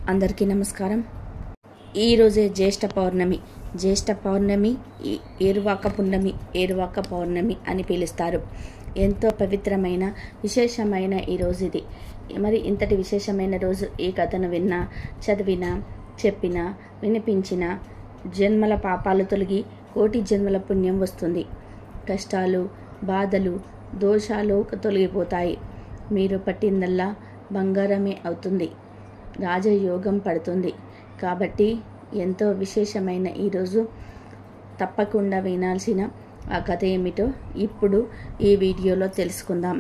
అందరికీ నమస్కారం ఈరోజే జ్యేష్ఠ పౌర్ణమి జ్యేష్ఠ పౌర్ణమి ఈ ఏరువాక పున్నమి ఏరువాక పౌర్ణమి అని పిలుస్తారు ఎంతో పవిత్రమైన విశేషమైన ఈ రోజు ఇది మరి ఇంతటి విశేషమైన రోజు ఈ కథను విన్నా చదివినా చెప్పినా వినిపించినా జన్మల పాపాలు తొలగి కోటి జన్మల పుణ్యం వస్తుంది కష్టాలు బాధలు దోషాలు తొలగిపోతాయి మీరు పట్టిందల్లా బంగారమే అవుతుంది రాజయోగం పడుతుంది కాబట్టి ఎంతో విశేషమైన ఈరోజు తప్పకుండా వినాల్సిన ఆ కథ ఏమిటో ఇప్పుడు ఈ వీడియోలో తెలుసుకుందాం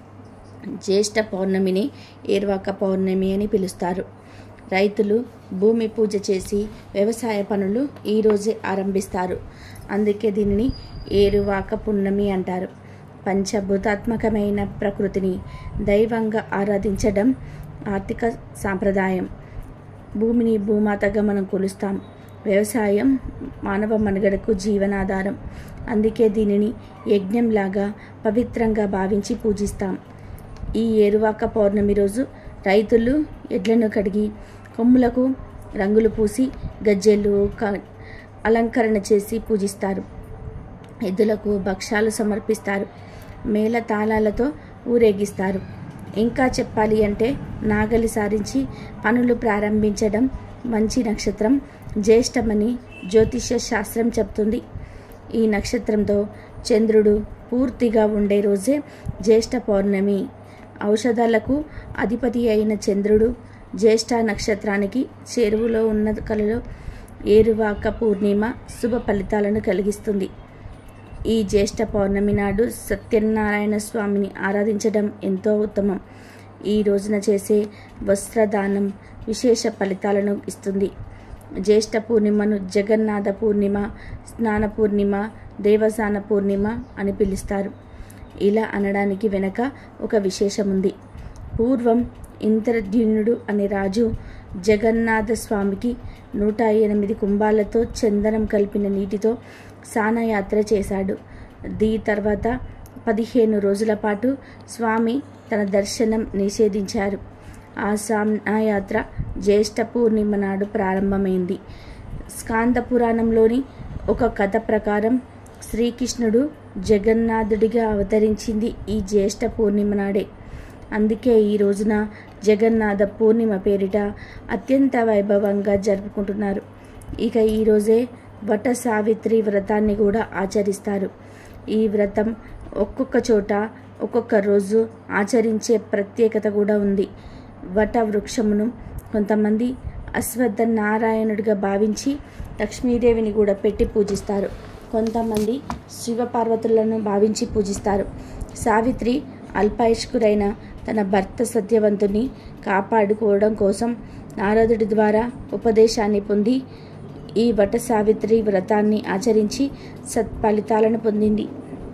జ్యేష్ఠ పౌర్ణమిని ఏర్వాక పౌర్ణమి అని పిలుస్తారు రైతులు భూమి పూజ చేసి వ్యవసాయ పనులు ఈరోజే ఆరంభిస్తారు అందుకే దీనిని ఏరువాక పున్నమి అంటారు పంచభూతాత్మకమైన ప్రకృతిని దైవంగా ఆరాధించడం ఆర్థిక సాంప్రదాయం భూమిని భూమాతగా మనం కొలుస్తాం వ్యవసాయం మానవ మనుగడకు జీవనాధారం అందుకే దీనిని యజ్ఞంలాగా పవిత్రంగా భావించి పూజిస్తాం ఈ ఏరువాక పౌర్ణమి రోజు రైతులు ఎడ్లను కడిగి కొమ్ములకు రంగులు పూసి గజ్జెలు క- అలంకరణ చేసి పూజిస్తారు ఎద్దులకు భక్ష్యాలు సమర్పిస్తారు మేళ తాళాలతో ఊరేగిస్తారు ఇంకా చెప్పాలి అంటే నాగలి సారించి పనులు ప్రారంభించడం మంచి నక్షత్రం జ్యేష్టమని జ్యోతిష్య శాస్త్రం చెప్తుంది ఈ నక్షత్రంతో చంద్రుడు పూర్తిగా ఉండే రోజే జ్యేష్ఠ పౌర్ణమి ఔషధాలకు అధిపతి అయిన చంద్రుడు జ్యేష్ఠ నక్షత్రానికి చెరువులో ఉన్న కలలో ఏరువాక పూర్ణిమ శుభ ఫలితాలను కలిగిస్తుంది ఈ జ్యేష్ఠ పౌర్ణమి నాడు సత్యనారాయణ స్వామిని ఆరాధించడం ఎంతో ఉత్తమం ఈ రోజున చేసే వస్త్రదానం విశేష ఫలితాలను ఇస్తుంది జ్యేష్ఠ పూర్ణిమను జగన్నాథ పూర్ణిమ స్నాన పూర్ణిమ దేవసాన పూర్ణిమ అని పిలుస్తారు ఇలా అనడానికి వెనక ఒక విశేషం ఉంది పూర్వం ఇంద్రద్యుమ్నుడు అనే రాజు జగన్నాథ స్వామికి నూట ఎనిమిది కుంభాలతో చందనం కలిపిన నీటితో స్నానయాత్ర చేశాడు దీ తర్వాత పదిహేను రోజుల పాటు స్వామి తన దర్శనం నిషేధించారు ఆ స్నానయాత్ర జ్యేష్ఠ పూర్ణిమ నాడు ప్రారంభమైంది స్కాంద పురాణంలోని ఒక కథ ప్రకారం శ్రీకృష్ణుడు జగన్నాథుడిగా అవతరించింది ఈ జ్యేష్ఠ పూర్ణిమ నాడే అందుకే ఈ రోజున జగన్నాథ పూర్ణిమ పేరిట అత్యంత వైభవంగా జరుపుకుంటున్నారు ఇక ఈరోజే వట సావిత్రి వ్రతాన్ని కూడా ఆచరిస్తారు ఈ వ్రతం ఒక్కొక్క చోట ఒక్కొక్క రోజు ఆచరించే ప్రత్యేకత కూడా ఉంది వట వృక్షమును కొంతమంది అశ్వత్థ నారాయణుడిగా భావించి లక్ష్మీదేవిని కూడా పెట్టి పూజిస్తారు కొంతమంది శివపార్వతులను భావించి పూజిస్తారు సావిత్రి అల్పాయుష్కురైన తన భర్త సత్యవంతుని కాపాడుకోవడం కోసం నారదుడి ద్వారా ఉపదేశాన్ని పొంది ఈ వట సావిత్రి వ్రతాన్ని ఆచరించి సత్ఫలితాలను పొందింది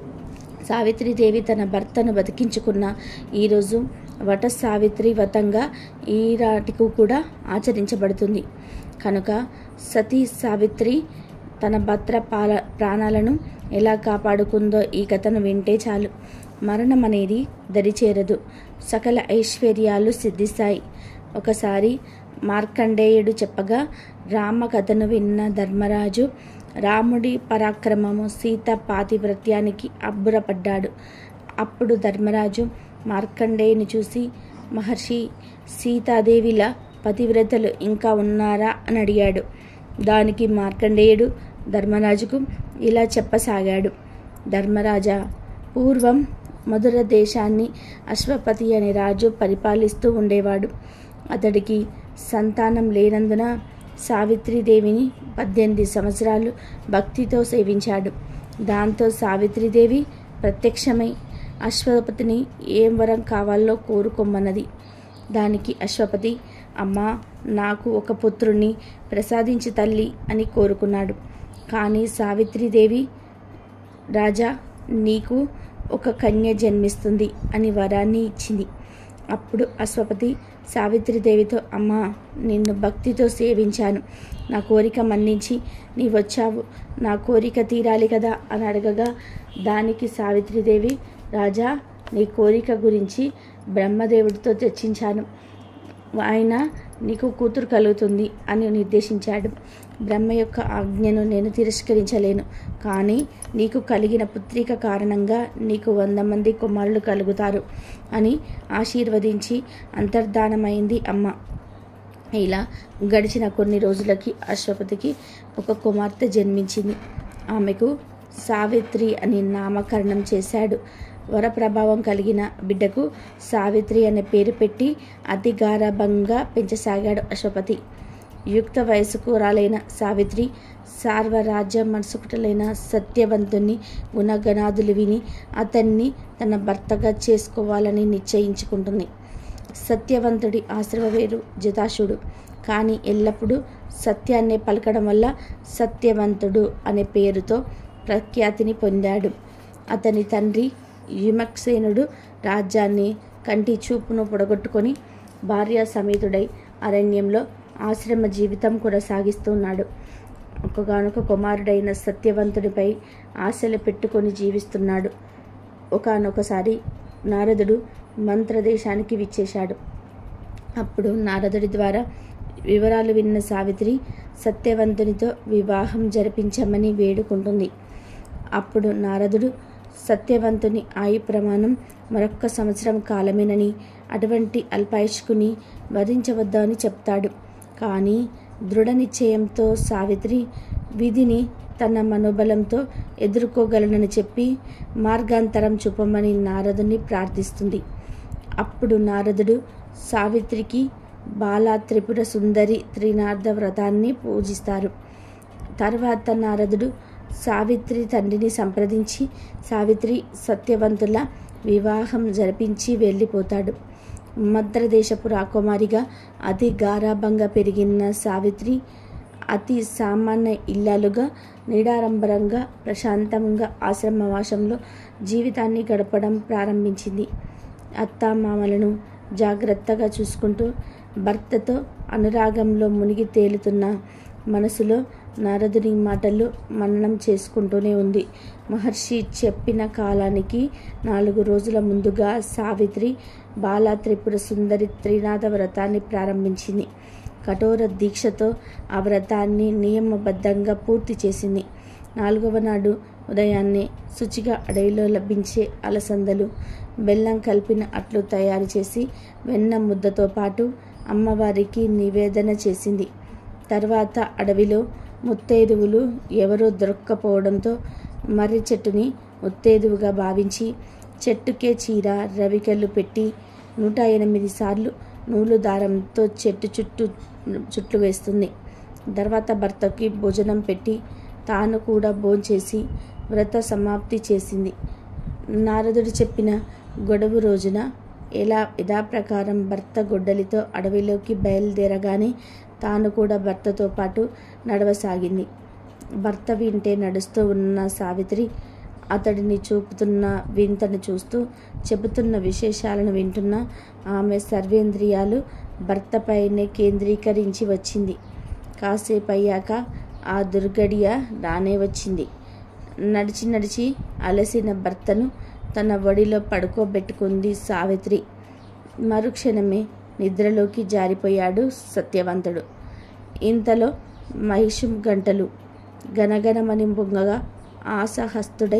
సావిత్రిదేవి తన భర్తను బతికించుకున్న ఈరోజు వట సావిత్రి వ్రతంగా ఈనాటికి కూడా ఆచరించబడుతుంది కనుక సతీ సావిత్రి తన భర్త పాల ప్రాణాలను ఎలా కాపాడుకుందో ఈ కథను వింటే చాలు మరణం అనేది దరిచేరదు సకల ఐశ్వర్యాలు సిద్ధిస్తాయి ఒకసారి మార్కండేయుడు చెప్పగా రామ కథను విన్న ధర్మరాజు రాముడి పరాక్రమము సీత పాతివ్రత్యానికి అబ్బురపడ్డాడు అప్పుడు ధర్మరాజు మార్కండేయుని చూసి మహర్షి సీతాదేవిలా పతివ్రతలు ఇంకా ఉన్నారా అని అడిగాడు దానికి మార్కండేయుడు ధర్మరాజుకు ఇలా చెప్పసాగాడు ధర్మరాజా పూర్వం మధుర దేశాన్ని అశ్వపతి అనే రాజు పరిపాలిస్తూ ఉండేవాడు అతడికి సంతానం లేనందున సావిత్రిదేవిని పద్దెనిమిది సంవత్సరాలు భక్తితో సేవించాడు దాంతో సావిత్రిదేవి ప్రత్యక్షమై అశ్వపతిని ఏం వరం కావాలో కోరుకోమన్నది దానికి అశ్వపతి అమ్మా నాకు ఒక పుత్రుణ్ణి ప్రసాదించి తల్లి అని కోరుకున్నాడు కానీ సావిత్రిదేవి రాజా నీకు ఒక కన్య జన్మిస్తుంది అని వరాన్ని ఇచ్చింది అప్పుడు అశ్వపతి సావిత్రిదేవితో అమ్మా నిన్ను భక్తితో సేవించాను నా కోరిక మన్నించి నీ వచ్చావు నా కోరిక తీరాలి కదా అని అడగగా దానికి సావిత్రిదేవి రాజా నీ కోరిక గురించి బ్రహ్మదేవుడితో చర్చించాను ఆయన నీకు కూతురు కలుగుతుంది అని నిర్దేశించాడు బ్రహ్మ యొక్క ఆజ్ఞను నేను తిరస్కరించలేను కానీ నీకు కలిగిన పుత్రిక కారణంగా నీకు వంద మంది కుమారులు కలుగుతారు అని ఆశీర్వదించి అంతర్ధానమైంది అమ్మ ఇలా గడిచిన కొన్ని రోజులకి అశ్వపతికి ఒక కుమార్తె జన్మించింది ఆమెకు సావిత్రి అని నామకరణం చేశాడు వరప్రభావం కలిగిన బిడ్డకు సావిత్రి అనే పేరు పెట్టి అతి గారాభంగా పెంచసాగాడు అశ్వపతి యుక్త వయసుకు రాలైన సావిత్రి సార్వరాజ్య మనసుకుటలైన సత్యవంతుని గుణగణాదులు విని అతన్ని తన భర్తగా చేసుకోవాలని నిశ్చయించుకుంటుంది సత్యవంతుడి ఆశ్రమ వేరు జటాశుడు కానీ ఎల్లప్పుడూ సత్యాన్నే పలకడం వల్ల సత్యవంతుడు అనే పేరుతో ప్రఖ్యాతిని పొందాడు అతని తండ్రి యుమక్సేనుడు రాజ్యాన్ని కంటి చూపును పొడగొట్టుకొని భార్య సమేతుడై అరణ్యంలో ఆశ్రమ జీవితం కొనసాగిస్తున్నాడు ఒకగానొక కుమారుడైన సత్యవంతుడిపై ఆశలు పెట్టుకొని జీవిస్తున్నాడు ఒకనొకసారి నారదుడు మంత్రదేశానికి విచ్చేశాడు అప్పుడు నారదుడి ద్వారా వివరాలు విన్న సావిత్రి సత్యవంతునితో వివాహం జరిపించమని వేడుకుంటుంది అప్పుడు నారదుడు సత్యవంతుని ఆయు ప్రమాణం మరొక్క సంవత్సరం కాలమేనని అటువంటి అల్పాయుష్కుని వధించవద్దని చెప్తాడు కానీ దృఢ నిశ్చయంతో సావిత్రి విధిని తన మనోబలంతో ఎదుర్కోగలనని చెప్పి మార్గాంతరం చూపమని నారదుని ప్రార్థిస్తుంది అప్పుడు నారదుడు సావిత్రికి బాలా త్రిపుర సుందరి త్రినాథ వ్రతాన్ని పూజిస్తారు తర్వాత నారదుడు సావిత్రి తండ్రిని సంప్రదించి సావిత్రి సత్యవంతుల వివాహం జరిపించి వెళ్ళిపోతాడు మద్రదేశపు రాకుమారిగా అతి గారాభంగా పెరిగిన సావిత్రి అతి సామాన్య ఇల్లాలుగా నిడారంబరంగా ప్రశాంతంగా ఆశ్రమవాసంలో జీవితాన్ని గడపడం ప్రారంభించింది అత్తామామలను జాగ్రత్తగా చూసుకుంటూ భర్తతో అనురాగంలో మునిగి తేలుతున్న మనసులో నారదుని మాటలు మననం చేసుకుంటూనే ఉంది మహర్షి చెప్పిన కాలానికి నాలుగు రోజుల ముందుగా సావిత్రి బాలా త్రిపుర సుందరి త్రినాథ వ్రతాన్ని ప్రారంభించింది కఠోర దీక్షతో ఆ వ్రతాన్ని నియమబద్ధంగా పూర్తి చేసింది నాలుగవ నాడు ఉదయాన్నే శుచిగా అడవిలో లభించే అలసందలు బెల్లం కలిపిన అట్లు తయారు చేసి వెన్న ముద్దతో పాటు అమ్మవారికి నివేదన చేసింది తర్వాత అడవిలో ముత్తైదువులు ఎవరో దొరక్కపోవడంతో మర్రి చెట్టుని ముత్తైదువుగా భావించి చెట్టుకే చీర రవికెళ్ళు పెట్టి నూట ఎనిమిది సార్లు నూలు దారంతో చెట్టు చుట్టూ చుట్లు వేస్తుంది తర్వాత భర్తకి భోజనం పెట్టి తాను కూడా భోంచేసి వ్రత సమాప్తి చేసింది నారదుడు చెప్పిన గొడవ రోజున ఎలా యథాప్రకారం భర్త గొడ్డలితో అడవిలోకి బయలుదేరగానే తాను కూడా భర్తతో పాటు నడవసాగింది భర్త వింటే నడుస్తూ ఉన్న సావిత్రి అతడిని చూపుతున్న వింతను చూస్తూ చెబుతున్న విశేషాలను వింటున్న ఆమె సర్వేంద్రియాలు భర్తపైనే కేంద్రీకరించి వచ్చింది కాసేపు అయ్యాక ఆ దుర్గడియ రానే వచ్చింది నడిచి నడిచి అలసిన భర్తను తన ఒడిలో పడుకోబెట్టుకుంది సావిత్రి మరుక్షణమే నిద్రలోకి జారిపోయాడు సత్యవంతుడు ఇంతలో మహిషం గంటలు గనగనమని బొంగగా ఆసహస్తుడై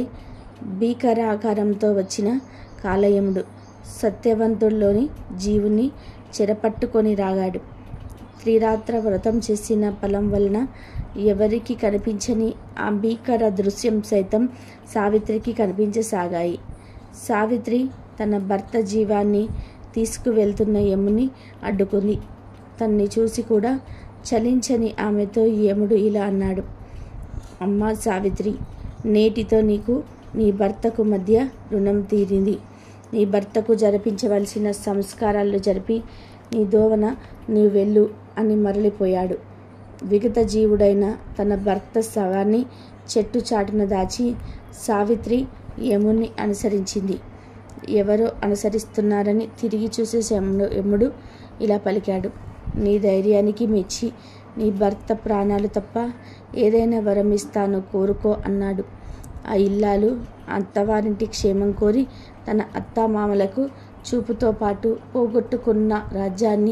భీకరాకారంతో వచ్చిన కాలయముడు సత్యవంతుల్లోని జీవుని చెరపట్టుకొని రాగాడు త్రిరాత్ర వ్రతం చేసిన ఫలం వలన ఎవరికి కనిపించని ఆ భీకర దృశ్యం సైతం సావిత్రికి కనిపించసాగాయి సావిత్రి తన భర్త జీవాన్ని తీసుకువెళ్తున్న యముని అడ్డుకుంది తన్ని చూసి కూడా చలించని ఆమెతో యముడు ఇలా అన్నాడు అమ్మా సావిత్రి నేటితో నీకు నీ భర్తకు మధ్య రుణం తీరింది నీ భర్తకు జరిపించవలసిన సంస్కారాలు జరిపి నీ దోవన నీవు వెళ్ళు అని మరలిపోయాడు విగత జీవుడైన తన భర్త శవాన్ని చెట్టు చాటున దాచి సావిత్రి యముని అనుసరించింది ఎవరో అనుసరిస్తున్నారని తిరిగి చూసే యముడు యముడు ఇలా పలికాడు నీ ధైర్యానికి మెచ్చి నీ భర్త ప్రాణాలు తప్ప ఏదైనా వరం ఇస్తాను కోరుకో అన్నాడు ఆ ఇల్లాలు అత్తవారింటి క్షేమం కోరి తన అత్తామామలకు చూపుతో పాటు పోగొట్టుకున్న రాజ్యాన్ని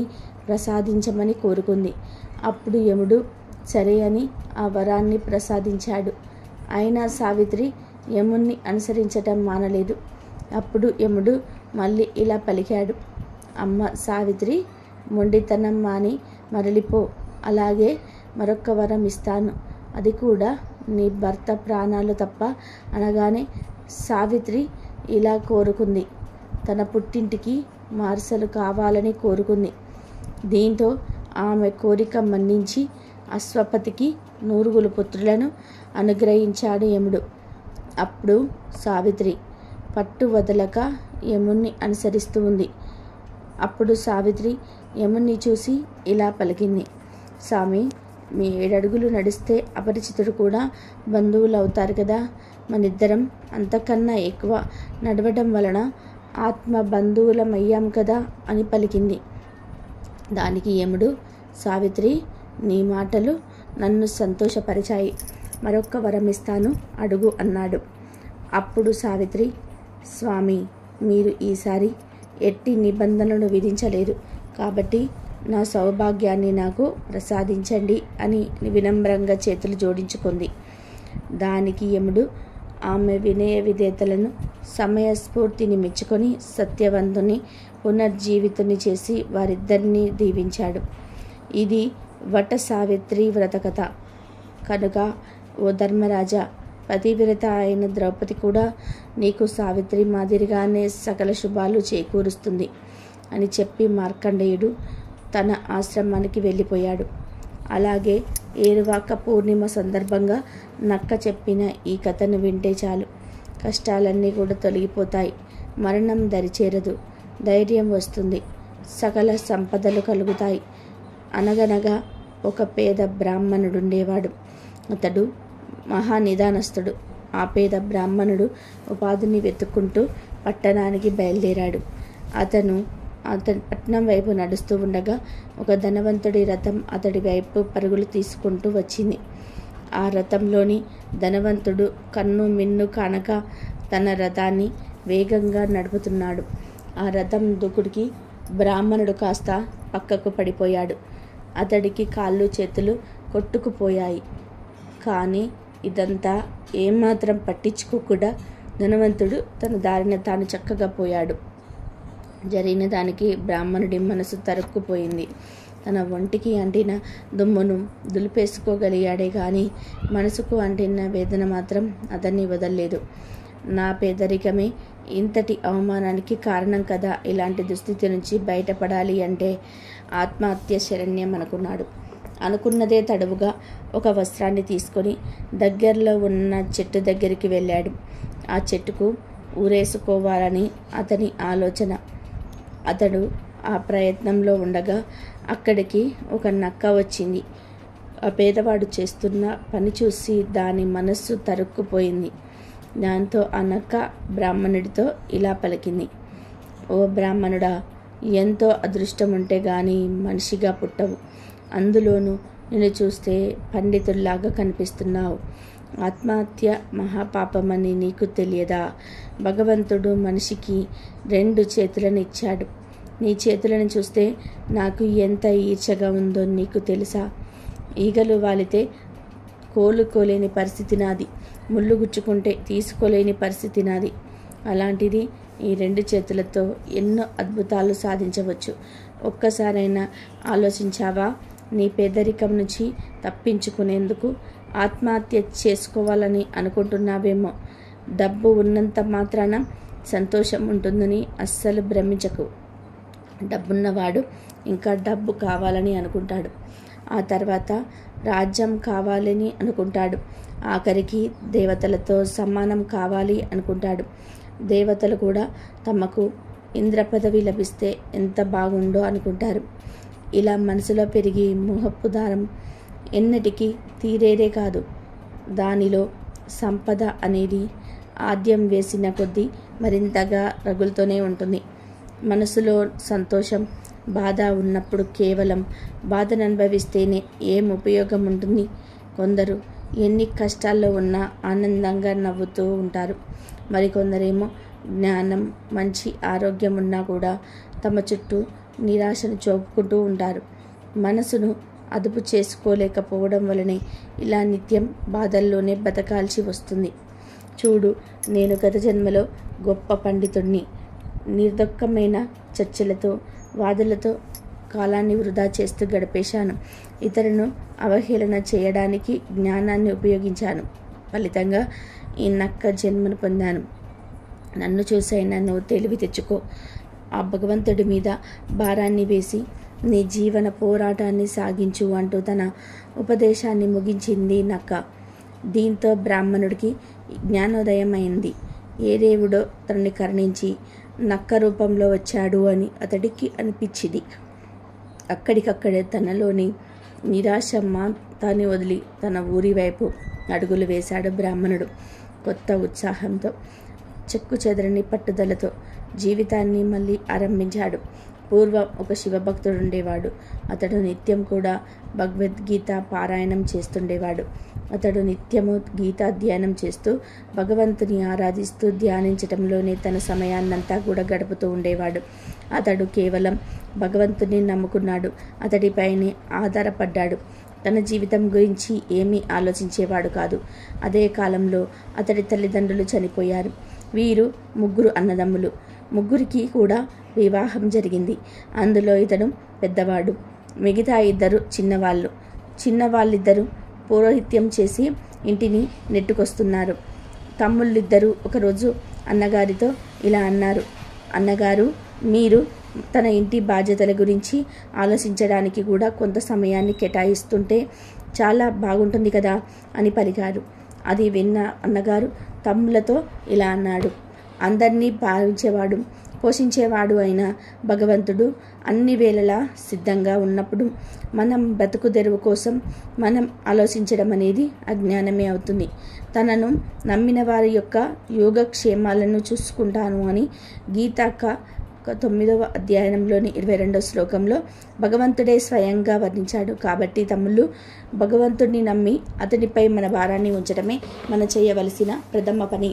ప్రసాదించమని కోరుకుంది అప్పుడు యముడు సరే అని ఆ వరాన్ని ప్రసాదించాడు అయినా సావిత్రి యముణ్ణి అనుసరించటం మానలేదు అప్పుడు యముడు మళ్ళీ ఇలా పలికాడు అమ్మ సావిత్రి మొండితనం మాని మరలిపో అలాగే మరొక్క వరం ఇస్తాను అది కూడా నీ భర్త ప్రాణాలు తప్ప అనగానే సావిత్రి ఇలా కోరుకుంది తన పుట్టింటికి మార్సలు కావాలని కోరుకుంది దీంతో ఆమె కోరిక మన్నించి అశ్వపతికి నూరుగులు పుత్రులను అనుగ్రహించాడు యముడు అప్పుడు సావిత్రి పట్టు వదలక యముణ్ణి అనుసరిస్తూ ఉంది అప్పుడు సావిత్రి యముణ్ణి చూసి ఇలా పలికింది స్వామి మీ ఏడడుగులు నడిస్తే అపరిచితుడు కూడా బంధువులు అవుతారు కదా మనిద్దరం అంతకన్నా ఎక్కువ నడవడం వలన ఆత్మ బంధువులమయ్యాం కదా అని పలికింది దానికి యముడు సావిత్రి నీ మాటలు నన్ను సంతోషపరిచాయి మరొక్క వరం ఇస్తాను అడుగు అన్నాడు అప్పుడు సావిత్రి స్వామి మీరు ఈసారి ఎట్టి నిబంధనలను విధించలేదు కాబట్టి నా సౌభాగ్యాన్ని నాకు ప్రసాదించండి అని వినమ్రంగా చేతులు జోడించుకుంది దానికి యముడు ఆమె వినయ విధేతలను సమయస్ఫూర్తిని మెచ్చుకొని సత్యవంతుని పునర్జీవితుని చేసి వారిద్దరినీ దీవించాడు ఇది వట సావిత్రి వ్రత కథ కనుక ఓ ధర్మరాజా పతివ్రత అయిన ద్రౌపది కూడా నీకు సావిత్రి మాదిరిగానే సకల శుభాలు చేకూరుస్తుంది అని చెప్పి మార్కండేయుడు తన ఆశ్రమానికి వెళ్ళిపోయాడు అలాగే ఏరువాక పూర్ణిమ సందర్భంగా నక్క చెప్పిన ఈ కథను వింటే చాలు కష్టాలన్నీ కూడా తొలగిపోతాయి మరణం దరిచేరదు ధైర్యం వస్తుంది సకల సంపదలు కలుగుతాయి అనగనగా ఒక పేద బ్రాహ్మణుడుండేవాడు అతడు మహానిదానస్తుడు ఆ పేద బ్రాహ్మణుడు ఉపాధిని వెతుక్కుంటూ పట్టణానికి బయలుదేరాడు అతను అతని పట్నం వైపు నడుస్తూ ఉండగా ఒక ధనవంతుడి రథం అతడి వైపు పరుగులు తీసుకుంటూ వచ్చింది ఆ రథంలోని ధనవంతుడు కన్ను మిన్ను కానక తన రథాన్ని వేగంగా నడుపుతున్నాడు ఆ రథం దూకుడికి బ్రాహ్మణుడు కాస్త పక్కకు పడిపోయాడు అతడికి కాళ్ళు చేతులు కొట్టుకుపోయాయి కానీ ఇదంతా ఏమాత్రం పట్టించుకోకుండా ధనవంతుడు తన దారిన తాను చక్కగా పోయాడు జరిగిన దానికి బ్రాహ్మణుడి మనసు తరుక్కుపోయింది తన ఒంటికి అంటిన దుమ్మును దులిపేసుకోగలిగాడే కానీ మనసుకు అంటిన వేదన మాత్రం అతన్ని వదల్లేదు నా పేదరికమే ఇంతటి అవమానానికి కారణం కదా ఇలాంటి దుస్థితి నుంచి బయటపడాలి అంటే ఆత్మహత్య శరణ్యం అనుకున్నాడు అనుకున్నదే తడవుగా ఒక వస్త్రాన్ని తీసుకొని దగ్గరలో ఉన్న చెట్టు దగ్గరికి వెళ్ళాడు ఆ చెట్టుకు ఊరేసుకోవాలని అతని ఆలోచన అతడు ఆ ప్రయత్నంలో ఉండగా అక్కడికి ఒక నక్క వచ్చింది ఆ పేదవాడు చేస్తున్న పని చూసి దాని మనస్సు తరుక్కుపోయింది దాంతో ఆ నక్క బ్రాహ్మణుడితో ఇలా పలికింది ఓ బ్రాహ్మణుడా ఎంతో అదృష్టం ఉంటే గాని మనిషిగా పుట్టవు అందులోనూ నిన్ను చూస్తే పండితుల్లాగా కనిపిస్తున్నావు ఆత్మహత్య మహాపాపమని నీకు తెలియదా భగవంతుడు మనిషికి రెండు చేతులను ఇచ్చాడు నీ చేతులను చూస్తే నాకు ఎంత ఈర్చగా ఉందో నీకు తెలుసా ఈగలు వాలితే కోలుకోలేని పరిస్థితి నాది ముళ్ళు గుచ్చుకుంటే తీసుకోలేని పరిస్థితి నాది అలాంటిది ఈ రెండు చేతులతో ఎన్నో అద్భుతాలు సాధించవచ్చు ఒక్కసారైనా ఆలోచించావా నీ పేదరికం నుంచి తప్పించుకునేందుకు ఆత్మహత్య చేసుకోవాలని అనుకుంటున్నావేమో డబ్బు ఉన్నంత మాత్రాన సంతోషం ఉంటుందని అస్సలు భ్రమించకు డబ్బున్నవాడు ఇంకా డబ్బు కావాలని అనుకుంటాడు ఆ తర్వాత రాజ్యం కావాలని అనుకుంటాడు ఆఖరికి దేవతలతో సమానం కావాలి అనుకుంటాడు దేవతలు కూడా తమకు ఇంద్ర పదవి లభిస్తే ఎంత బాగుండో అనుకుంటారు ఇలా మనసులో పెరిగి మోహపు దారం ఎన్నటికీ తీరేదే కాదు దానిలో సంపద అనేది ఆద్యం వేసిన కొద్దీ మరింతగా రగులుతూనే ఉంటుంది మనసులో సంతోషం బాధ ఉన్నప్పుడు కేవలం బాధను అనుభవిస్తేనే ఏం ఉపయోగం ఉంటుంది కొందరు ఎన్ని కష్టాల్లో ఉన్నా ఆనందంగా నవ్వుతూ ఉంటారు మరికొందరేమో జ్ఞానం మంచి ఆరోగ్యం ఉన్నా కూడా తమ చుట్టూ నిరాశను చూపుకుంటూ ఉంటారు మనసును అదుపు చేసుకోలేకపోవడం వలనే ఇలా నిత్యం బాధల్లోనే బతకాల్సి వస్తుంది చూడు నేను గత జన్మలో గొప్ప పండితుణ్ణి నిర్దొక్కమైన చర్చలతో వాదులతో కాలాన్ని వృధా చేస్తూ గడిపేశాను ఇతరులను అవహేళన చేయడానికి జ్ఞానాన్ని ఉపయోగించాను ఫలితంగా ఈ నక్క జన్మను పొందాను నన్ను చూసైనా నువ్వు తెలివి తెచ్చుకో ఆ భగవంతుడి మీద భారాన్ని వేసి నీ జీవన పోరాటాన్ని సాగించు అంటూ తన ఉపదేశాన్ని ముగించింది నక్క దీంతో బ్రాహ్మణుడికి జ్ఞానోదయం అయింది ఏ దేవుడో తనని కరుణించి నక్క రూపంలో వచ్చాడు అని అతడికి అనిపించింది అక్కడికక్కడే తనలోని నిరాశ మాతాన్ని వదిలి తన ఊరి వైపు అడుగులు వేశాడు బ్రాహ్మణుడు కొత్త ఉత్సాహంతో చెక్కు చెదరని పట్టుదలతో జీవితాన్ని మళ్ళీ ఆరంభించాడు పూర్వం ఒక శివభక్తుడు ఉండేవాడు అతడు నిత్యం కూడా భగవద్గీత పారాయణం చేస్తుండేవాడు అతడు నిత్యము గీతాధ్యయనం చేస్తూ భగవంతుని ఆరాధిస్తూ ధ్యానించటంలోనే తన సమయాన్నంతా కూడా గడుపుతూ ఉండేవాడు అతడు కేవలం భగవంతుని నమ్ముకున్నాడు అతడిపైనే ఆధారపడ్డాడు తన జీవితం గురించి ఏమీ ఆలోచించేవాడు కాదు అదే కాలంలో అతడి తల్లిదండ్రులు చనిపోయారు వీరు ముగ్గురు అన్నదమ్ములు ముగ్గురికి కూడా వివాహం జరిగింది అందులో ఇతడు పెద్దవాడు మిగతా ఇద్దరు చిన్నవాళ్ళు చిన్నవాళ్ళిద్దరూ పౌరోహిత్యం చేసి ఇంటిని నెట్టుకొస్తున్నారు తమ్ముళ్ళిద్దరూ ఒకరోజు అన్నగారితో ఇలా అన్నారు అన్నగారు మీరు తన ఇంటి బాధ్యతల గురించి ఆలోచించడానికి కూడా కొంత సమయాన్ని కేటాయిస్తుంటే చాలా బాగుంటుంది కదా అని పలికారు అది విన్న అన్నగారు తమ్ములతో ఇలా అన్నాడు అందరినీ భావించేవాడు పోషించేవాడు అయిన భగవంతుడు అన్ని వేళలా సిద్ధంగా ఉన్నప్పుడు మనం బ్రతుకు తెరువు కోసం మనం ఆలోచించడం అనేది అజ్ఞానమే అవుతుంది తనను నమ్మిన వారి యొక్క యోగక్షేమాలను చూసుకుంటాను అని గీతాక తొమ్మిదవ అధ్యాయంలోని ఇరవై రెండవ శ్లోకంలో భగవంతుడే స్వయంగా వర్ణించాడు కాబట్టి తమ్ముళ్ళు భగవంతుడిని నమ్మి అతనిపై మన భారాన్ని ఉంచడమే మనం చేయవలసిన ప్రథమ పని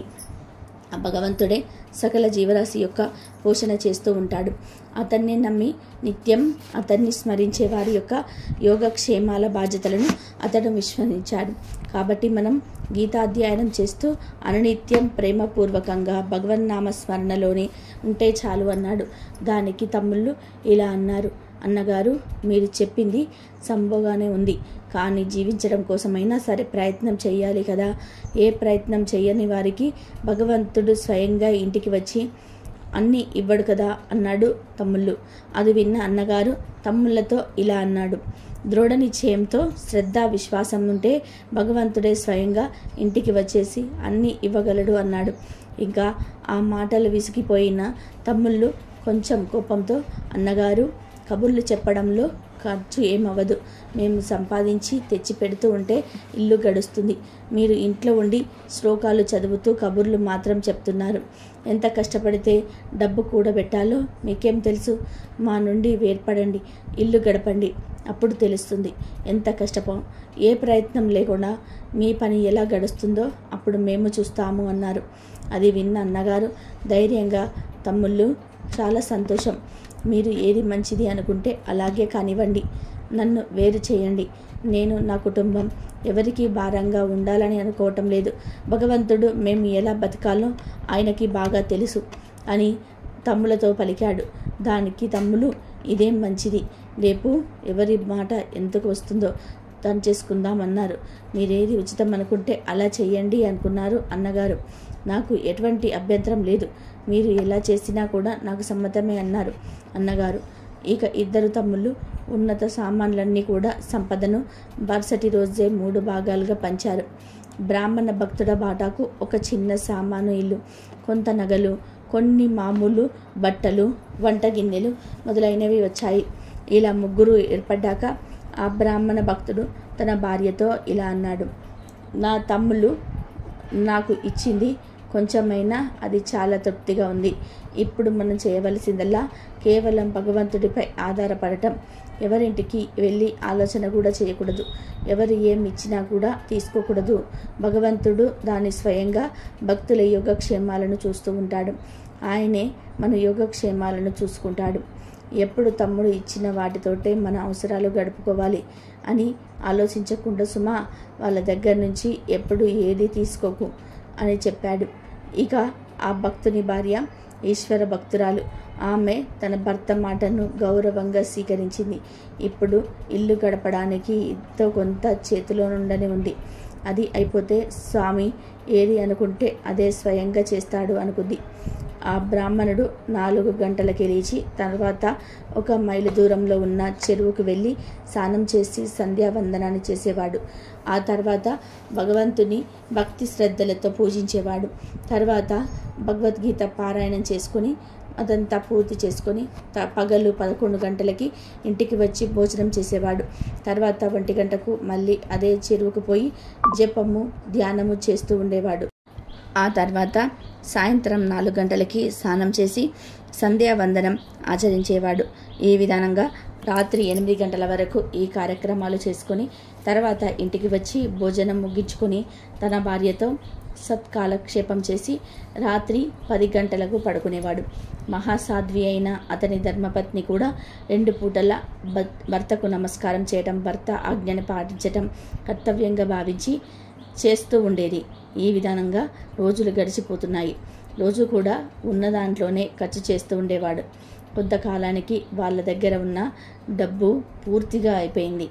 ఆ భగవంతుడే సకల జీవరాశి యొక్క పోషణ చేస్తూ ఉంటాడు అతన్ని నమ్మి నిత్యం అతన్ని స్మరించే వారి యొక్క యోగక్షేమాల బాధ్యతలను అతడు విస్మరించాడు కాబట్టి మనం గీతాధ్యయనం చేస్తూ అనునిత్యం ప్రేమపూర్వకంగా భగవన్నామ స్మరణలోనే ఉంటే చాలు అన్నాడు దానికి తమ్ముళ్ళు ఇలా అన్నారు అన్నగారు మీరు చెప్పింది సంభవగానే ఉంది కానీ జీవించడం కోసమైనా సరే ప్రయత్నం చేయాలి కదా ఏ ప్రయత్నం చేయని వారికి భగవంతుడు స్వయంగా ఇంటికి వచ్చి అన్నీ ఇవ్వడు కదా అన్నాడు తమ్ముళ్ళు అది విన్న అన్నగారు తమ్ముళ్ళతో ఇలా అన్నాడు దృఢ నిశ్చయంతో శ్రద్ధ విశ్వాసం ఉంటే భగవంతుడే స్వయంగా ఇంటికి వచ్చేసి అన్నీ ఇవ్వగలడు అన్నాడు ఇంకా ఆ మాటలు విసిగిపోయిన తమ్ముళ్ళు కొంచెం కోపంతో అన్నగారు కబుర్లు చెప్పడంలో ఖర్చు ఏమవ్వదు మేము సంపాదించి తెచ్చి పెడుతూ ఉంటే ఇల్లు గడుస్తుంది మీరు ఇంట్లో ఉండి శ్లోకాలు చదువుతూ కబుర్లు మాత్రం చెప్తున్నారు ఎంత కష్టపడితే డబ్బు కూడబెట్టాలో మీకేం తెలుసు మా నుండి వేర్పడండి ఇల్లు గడపండి అప్పుడు తెలుస్తుంది ఎంత కష్టపం ఏ ప్రయత్నం లేకుండా మీ పని ఎలా గడుస్తుందో అప్పుడు మేము చూస్తాము అన్నారు అది విన్న అన్నగారు ధైర్యంగా తమ్ముళ్ళు చాలా సంతోషం మీరు ఏది మంచిది అనుకుంటే అలాగే కానివ్వండి నన్ను వేరు చేయండి నేను నా కుటుంబం ఎవరికి భారంగా ఉండాలని అనుకోవటం లేదు భగవంతుడు మేము ఎలా బతకాలో ఆయనకి బాగా తెలుసు అని తమ్ములతో పలికాడు దానికి తమ్ములు ఇదేం మంచిది రేపు ఎవరి మాట ఎందుకు వస్తుందో తను చేసుకుందామన్నారు మీరేది ఉచితం అనుకుంటే అలా చెయ్యండి అనుకున్నారు అన్నగారు నాకు ఎటువంటి అభ్యంతరం లేదు మీరు ఎలా చేసినా కూడా నాకు సమ్మతమే అన్నారు అన్నగారు ఇక ఇద్దరు తమ్ముళ్ళు ఉన్నత సామాన్లన్నీ కూడా సంపదను మరుసటి రోజే మూడు భాగాలుగా పంచారు బ్రాహ్మణ భక్తుడ బాటాకు ఒక చిన్న సామాను ఇల్లు కొంత నగలు కొన్ని మామూలు బట్టలు వంట గిన్నెలు మొదలైనవి వచ్చాయి ఇలా ముగ్గురు ఏర్పడ్డాక ఆ బ్రాహ్మణ భక్తుడు తన భార్యతో ఇలా అన్నాడు నా తమ్ముళ్ళు నాకు ఇచ్చింది కొంచెమైనా అది చాలా తృప్తిగా ఉంది ఇప్పుడు మనం చేయవలసిందల్లా కేవలం భగవంతుడిపై ఆధారపడటం ఎవరింటికి వెళ్ళి ఆలోచన కూడా చేయకూడదు ఎవరు ఏం ఇచ్చినా కూడా తీసుకోకూడదు భగవంతుడు దాని స్వయంగా భక్తుల యోగక్షేమాలను చూస్తూ ఉంటాడు ఆయనే మన యోగక్షేమాలను చూసుకుంటాడు ఎప్పుడు తమ్ముడు ఇచ్చిన వాటితోటే మన అవసరాలు గడుపుకోవాలి అని ఆలోచించకుండా సుమా వాళ్ళ దగ్గర నుంచి ఎప్పుడు ఏది తీసుకోకు అని చెప్పాడు ఇక ఆ భక్తుని భార్య ఈశ్వర భక్తురాలు ఆమె తన భర్త మాటను గౌరవంగా స్వీకరించింది ఇప్పుడు ఇల్లు గడపడానికి ఎంతో కొంత చేతిలో నుండని ఉంది అది అయిపోతే స్వామి ఏది అనుకుంటే అదే స్వయంగా చేస్తాడు అనుకుంది ఆ బ్రాహ్మణుడు నాలుగు గంటలకి లేచి తర్వాత ఒక మైలు దూరంలో ఉన్న చెరువుకు వెళ్ళి స్నానం చేసి సంధ్యావందనాన్ని చేసేవాడు ఆ తర్వాత భగవంతుని భక్తి శ్రద్ధలతో పూజించేవాడు తర్వాత భగవద్గీత పారాయణం చేసుకొని అదంతా పూర్తి చేసుకొని త- పగలు పదకొండు గంటలకి ఇంటికి వచ్చి భోజనం చేసేవాడు తర్వాత ఒంటి గంటకు మళ్ళీ అదే చెరువుకు పోయి జపము ధ్యానము చేస్తూ ఉండేవాడు ఆ తర్వాత సాయంత్రం నాలుగు గంటలకి స్నానం చేసి సంధ్యావందనం ఆచరించేవాడు ఈ విధానంగా రాత్రి ఎనిమిది గంటల వరకు ఈ కార్యక్రమాలు చేసుకొని తర్వాత ఇంటికి వచ్చి భోజనం ముగించుకొని తన భార్యతో సత్కాలక్షేపం చేసి రాత్రి పది గంటలకు పడుకునేవాడు మహాసాధ్వి అయిన అతని ధర్మపత్ని కూడా రెండు పూటల భ- భర్తకు నమస్కారం చేయటం భర్త ఆజ్ఞని పాటించటం కర్తవ్యంగా భావించి చేస్తూ ఉండేది ఈ విధానంగా రోజులు గడిచిపోతున్నాయి రోజు కూడా ఉన్న దాంట్లోనే ఖర్చు చేస్తూ ఉండేవాడు కొంతకాలానికి వాళ్ళ దగ్గర ఉన్న డబ్బు పూర్తిగా అయిపోయింది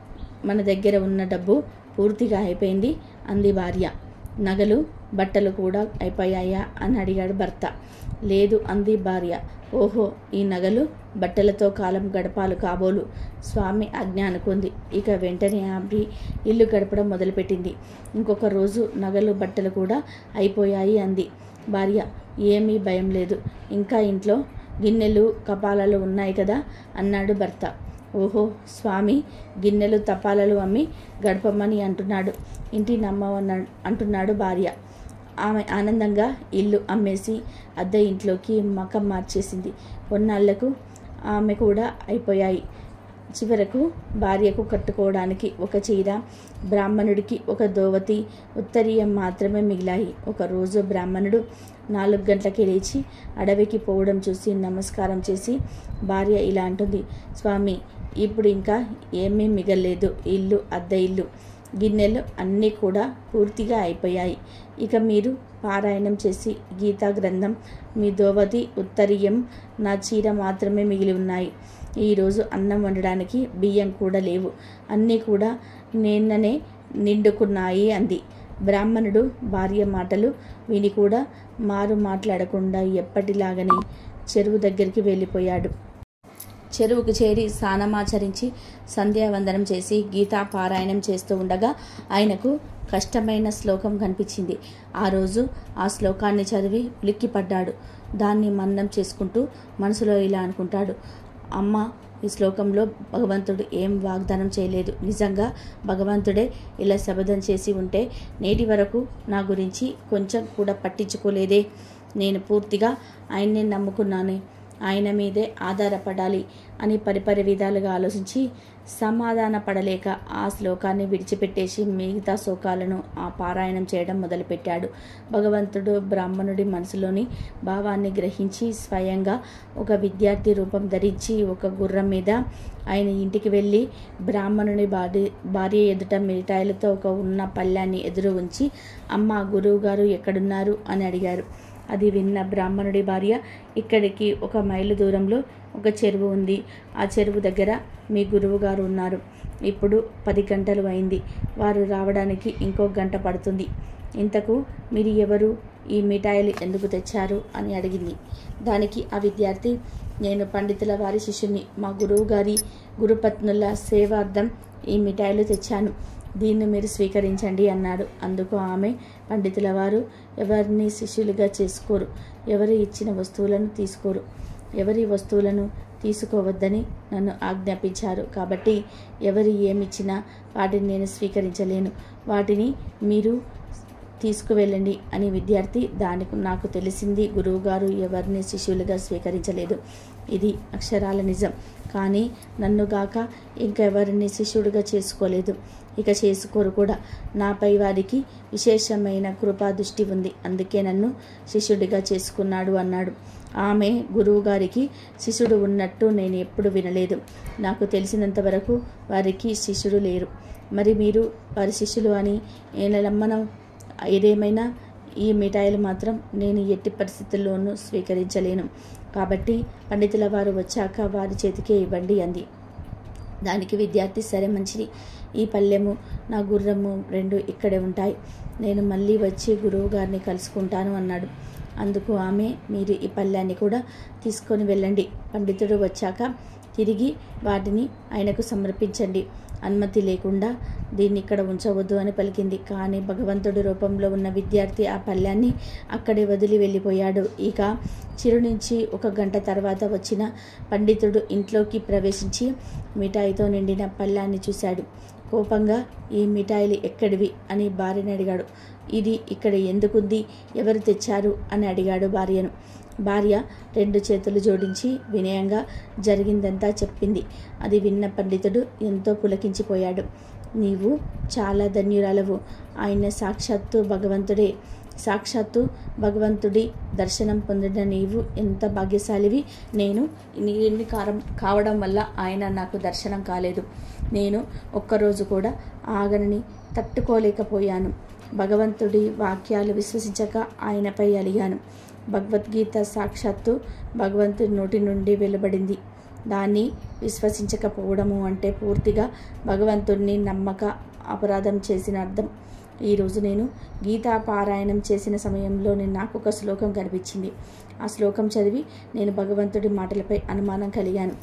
మన దగ్గర ఉన్న డబ్బు పూర్తిగా అయిపోయింది అంది భార్య నగలు బట్టలు కూడా అయిపోయాయా అని అడిగాడు భర్త లేదు అంది భార్య ఓహో ఈ నగలు బట్టలతో కాలం గడపాలు కాబోలు స్వామి ఆజ్ఞ అనుకుంది ఇక వెంటనే ఆమె ఇల్లు గడపడం మొదలుపెట్టింది ఇంకొక రోజు నగలు బట్టలు కూడా అయిపోయాయి అంది భార్య ఏమీ భయం లేదు ఇంకా ఇంట్లో గిన్నెలు కపాలాలు ఉన్నాయి కదా అన్నాడు భర్త ఓహో స్వామి గిన్నెలు తపాలలు అమ్మి గడపమని అంటున్నాడు ఇంటి నమ్మవన్న అంటున్నాడు భార్య ఆమె ఆనందంగా ఇల్లు అమ్మేసి అద్దె ఇంట్లోకి మకం మార్చేసింది కొన్నాళ్లకు ఆమె కూడా అయిపోయాయి చివరకు భార్యకు కట్టుకోవడానికి ఒక చీర బ్రాహ్మణుడికి ఒక దోవతి ఉత్తరీయం మాత్రమే మిగిలాయి ఒకరోజు బ్రాహ్మణుడు నాలుగు గంటలకి లేచి అడవికి పోవడం చూసి నమస్కారం చేసి భార్య ఇలా అంటుంది స్వామి ఇప్పుడు ఇంకా ఏమీ మిగల్లేదు ఇల్లు అద్దె ఇల్లు గిన్నెలు అన్నీ కూడా పూర్తిగా అయిపోయాయి ఇక మీరు పారాయణం చేసి గీతా గ్రంథం మీ దోవతి ఉత్తరీయం నా చీర మాత్రమే మిగిలి ఉన్నాయి ఈరోజు అన్నం వండడానికి బియ్యం కూడా లేవు అన్నీ కూడా నిన్ననే నిండుకున్నాయి అంది బ్రాహ్మణుడు భార్య మాటలు విని కూడా మారు మాట్లాడకుండా ఎప్పటిలాగనే చెరువు దగ్గరికి వెళ్ళిపోయాడు చెరువుకు చేరి స్నానమాచరించి సంధ్యావందనం చేసి గీతా పారాయణం చేస్తూ ఉండగా ఆయనకు కష్టమైన శ్లోకం కనిపించింది ఆ రోజు ఆ శ్లోకాన్ని చదివి ఉలిక్కిపడ్డాడు దాన్ని మన్నం చేసుకుంటూ మనసులో ఇలా అనుకుంటాడు అమ్మ ఈ శ్లోకంలో భగవంతుడు ఏం వాగ్దానం చేయలేదు నిజంగా భగవంతుడే ఇలా శబదం చేసి ఉంటే నేటి వరకు నా గురించి కొంచెం కూడా పట్టించుకోలేదే నేను పూర్తిగా ఆయన్నే నమ్ముకున్నాను ఆయన మీదే ఆధారపడాలి అని పరిపరి విధాలుగా ఆలోచించి సమాధాన పడలేక ఆ శ్లోకాన్ని విడిచిపెట్టేసి మిగతా శ్లోకాలను ఆ పారాయణం చేయడం మొదలుపెట్టాడు భగవంతుడు బ్రాహ్మణుడి మనసులోని భావాన్ని గ్రహించి స్వయంగా ఒక విద్యార్థి రూపం ధరించి ఒక గుర్రం మీద ఆయన ఇంటికి వెళ్ళి బ్రాహ్మణుని భార్య భార్య ఎదుట మిఠాయిలతో ఒక ఉన్న పళ్ళాన్ని ఎదురు ఉంచి అమ్మ గురువు గారు ఎక్కడున్నారు అని అడిగారు అది విన్న బ్రాహ్మణుడి భార్య ఇక్కడికి ఒక మైలు దూరంలో ఒక చెరువు ఉంది ఆ చెరువు దగ్గర మీ గురువు గారు ఉన్నారు ఇప్పుడు పది గంటలు అయింది వారు రావడానికి ఇంకో గంట పడుతుంది ఇంతకు మీరు ఎవరు ఈ మిఠాయిలు ఎందుకు తెచ్చారు అని అడిగింది దానికి ఆ విద్యార్థి నేను పండితుల వారి శిష్యుని మా గురువు గారి గురుపత్నుల సేవార్థం ఈ మిఠాయిలు తెచ్చాను దీన్ని మీరు స్వీకరించండి అన్నాడు అందుకు ఆమె పండితుల వారు ఎవరిని శిష్యులుగా చేసుకోరు ఎవరు ఇచ్చిన వస్తువులను తీసుకోరు ఎవరి వస్తువులను తీసుకోవద్దని నన్ను ఆజ్ఞాపించారు కాబట్టి ఎవరు ఏమిచ్చినా వాటిని నేను స్వీకరించలేను వాటిని మీరు తీసుకువెళ్ళండి అని విద్యార్థి దానికి నాకు తెలిసింది గురువుగారు ఎవరిని శిష్యులుగా స్వీకరించలేదు ఇది అక్షరాల నిజం కానీ నన్నుగాక ఇంకెవరిని శిష్యుడిగా చేసుకోలేదు ఇక చేసుకోరు కూడా నాపై వారికి విశేషమైన కృపా దృష్టి ఉంది అందుకే నన్ను శిష్యుడిగా చేసుకున్నాడు అన్నాడు ఆమె గురువుగారికి శిష్యుడు ఉన్నట్టు నేను ఎప్పుడు వినలేదు నాకు తెలిసినంత వరకు వారికి శిష్యుడు లేరు మరి మీరు వారి శిష్యులు అని నేను నమ్మనం ఏదేమైనా ఈ మిఠాయిలు మాత్రం నేను ఎట్టి పరిస్థితుల్లోనూ స్వీకరించలేను కాబట్టి పండితుల వారు వచ్చాక వారి చేతికే ఇవ్వండి అంది దానికి విద్యార్థి సరే మంచిది ఈ పల్లెము నా గుర్రము రెండు ఇక్కడే ఉంటాయి నేను మళ్ళీ వచ్చి గురువు గారిని కలుసుకుంటాను అన్నాడు అందుకు ఆమె మీరు ఈ పళ్ళాన్ని కూడా తీసుకొని వెళ్ళండి పండితుడు వచ్చాక తిరిగి వాటిని ఆయనకు సమర్పించండి అనుమతి లేకుండా దీన్ని ఇక్కడ ఉంచవద్దు అని పలికింది కానీ భగవంతుడి రూపంలో ఉన్న విద్యార్థి ఆ పళ్ళ్యాన్ని అక్కడే వదిలి వెళ్ళిపోయాడు ఇక చిరు నుంచి ఒక గంట తర్వాత వచ్చిన పండితుడు ఇంట్లోకి ప్రవేశించి మిఠాయితో నిండిన పళ్ళ్యాన్ని చూశాడు కోపంగా ఈ మిఠాయిలు ఎక్కడివి అని భార్యని అడిగాడు ఇది ఇక్కడ ఎందుకుంది ఎవరు తెచ్చారు అని అడిగాడు భార్యను భార్య రెండు చేతులు జోడించి వినయంగా జరిగిందంతా చెప్పింది అది విన్న పండితుడు ఎంతో పులకించిపోయాడు నీవు చాలా ధన్యురాలవు ఆయన సాక్షాత్తు భగవంతుడే సాక్షాత్తు భగవంతుడి దర్శనం పొందిన నీవు ఎంత భాగ్యశాలివి నేను నీరిని కారం కావడం వల్ల ఆయన నాకు దర్శనం కాలేదు నేను ఒక్కరోజు కూడా ఆగనని తట్టుకోలేకపోయాను భగవంతుడి వాక్యాలు విశ్వసించక ఆయనపై అలిగాను భగవద్గీత సాక్షాత్తు భగవంతుడి నోటి నుండి వెలువడింది దాన్ని విశ్వసించకపోవడము అంటే పూర్తిగా భగవంతుడిని నమ్మక అపరాధం చేసిన అర్థం ఈరోజు నేను గీతా పారాయణం చేసిన సమయంలో నేను నాకు ఒక శ్లోకం కనిపించింది ఆ శ్లోకం చదివి నేను భగవంతుడి మాటలపై అనుమానం కలిగాను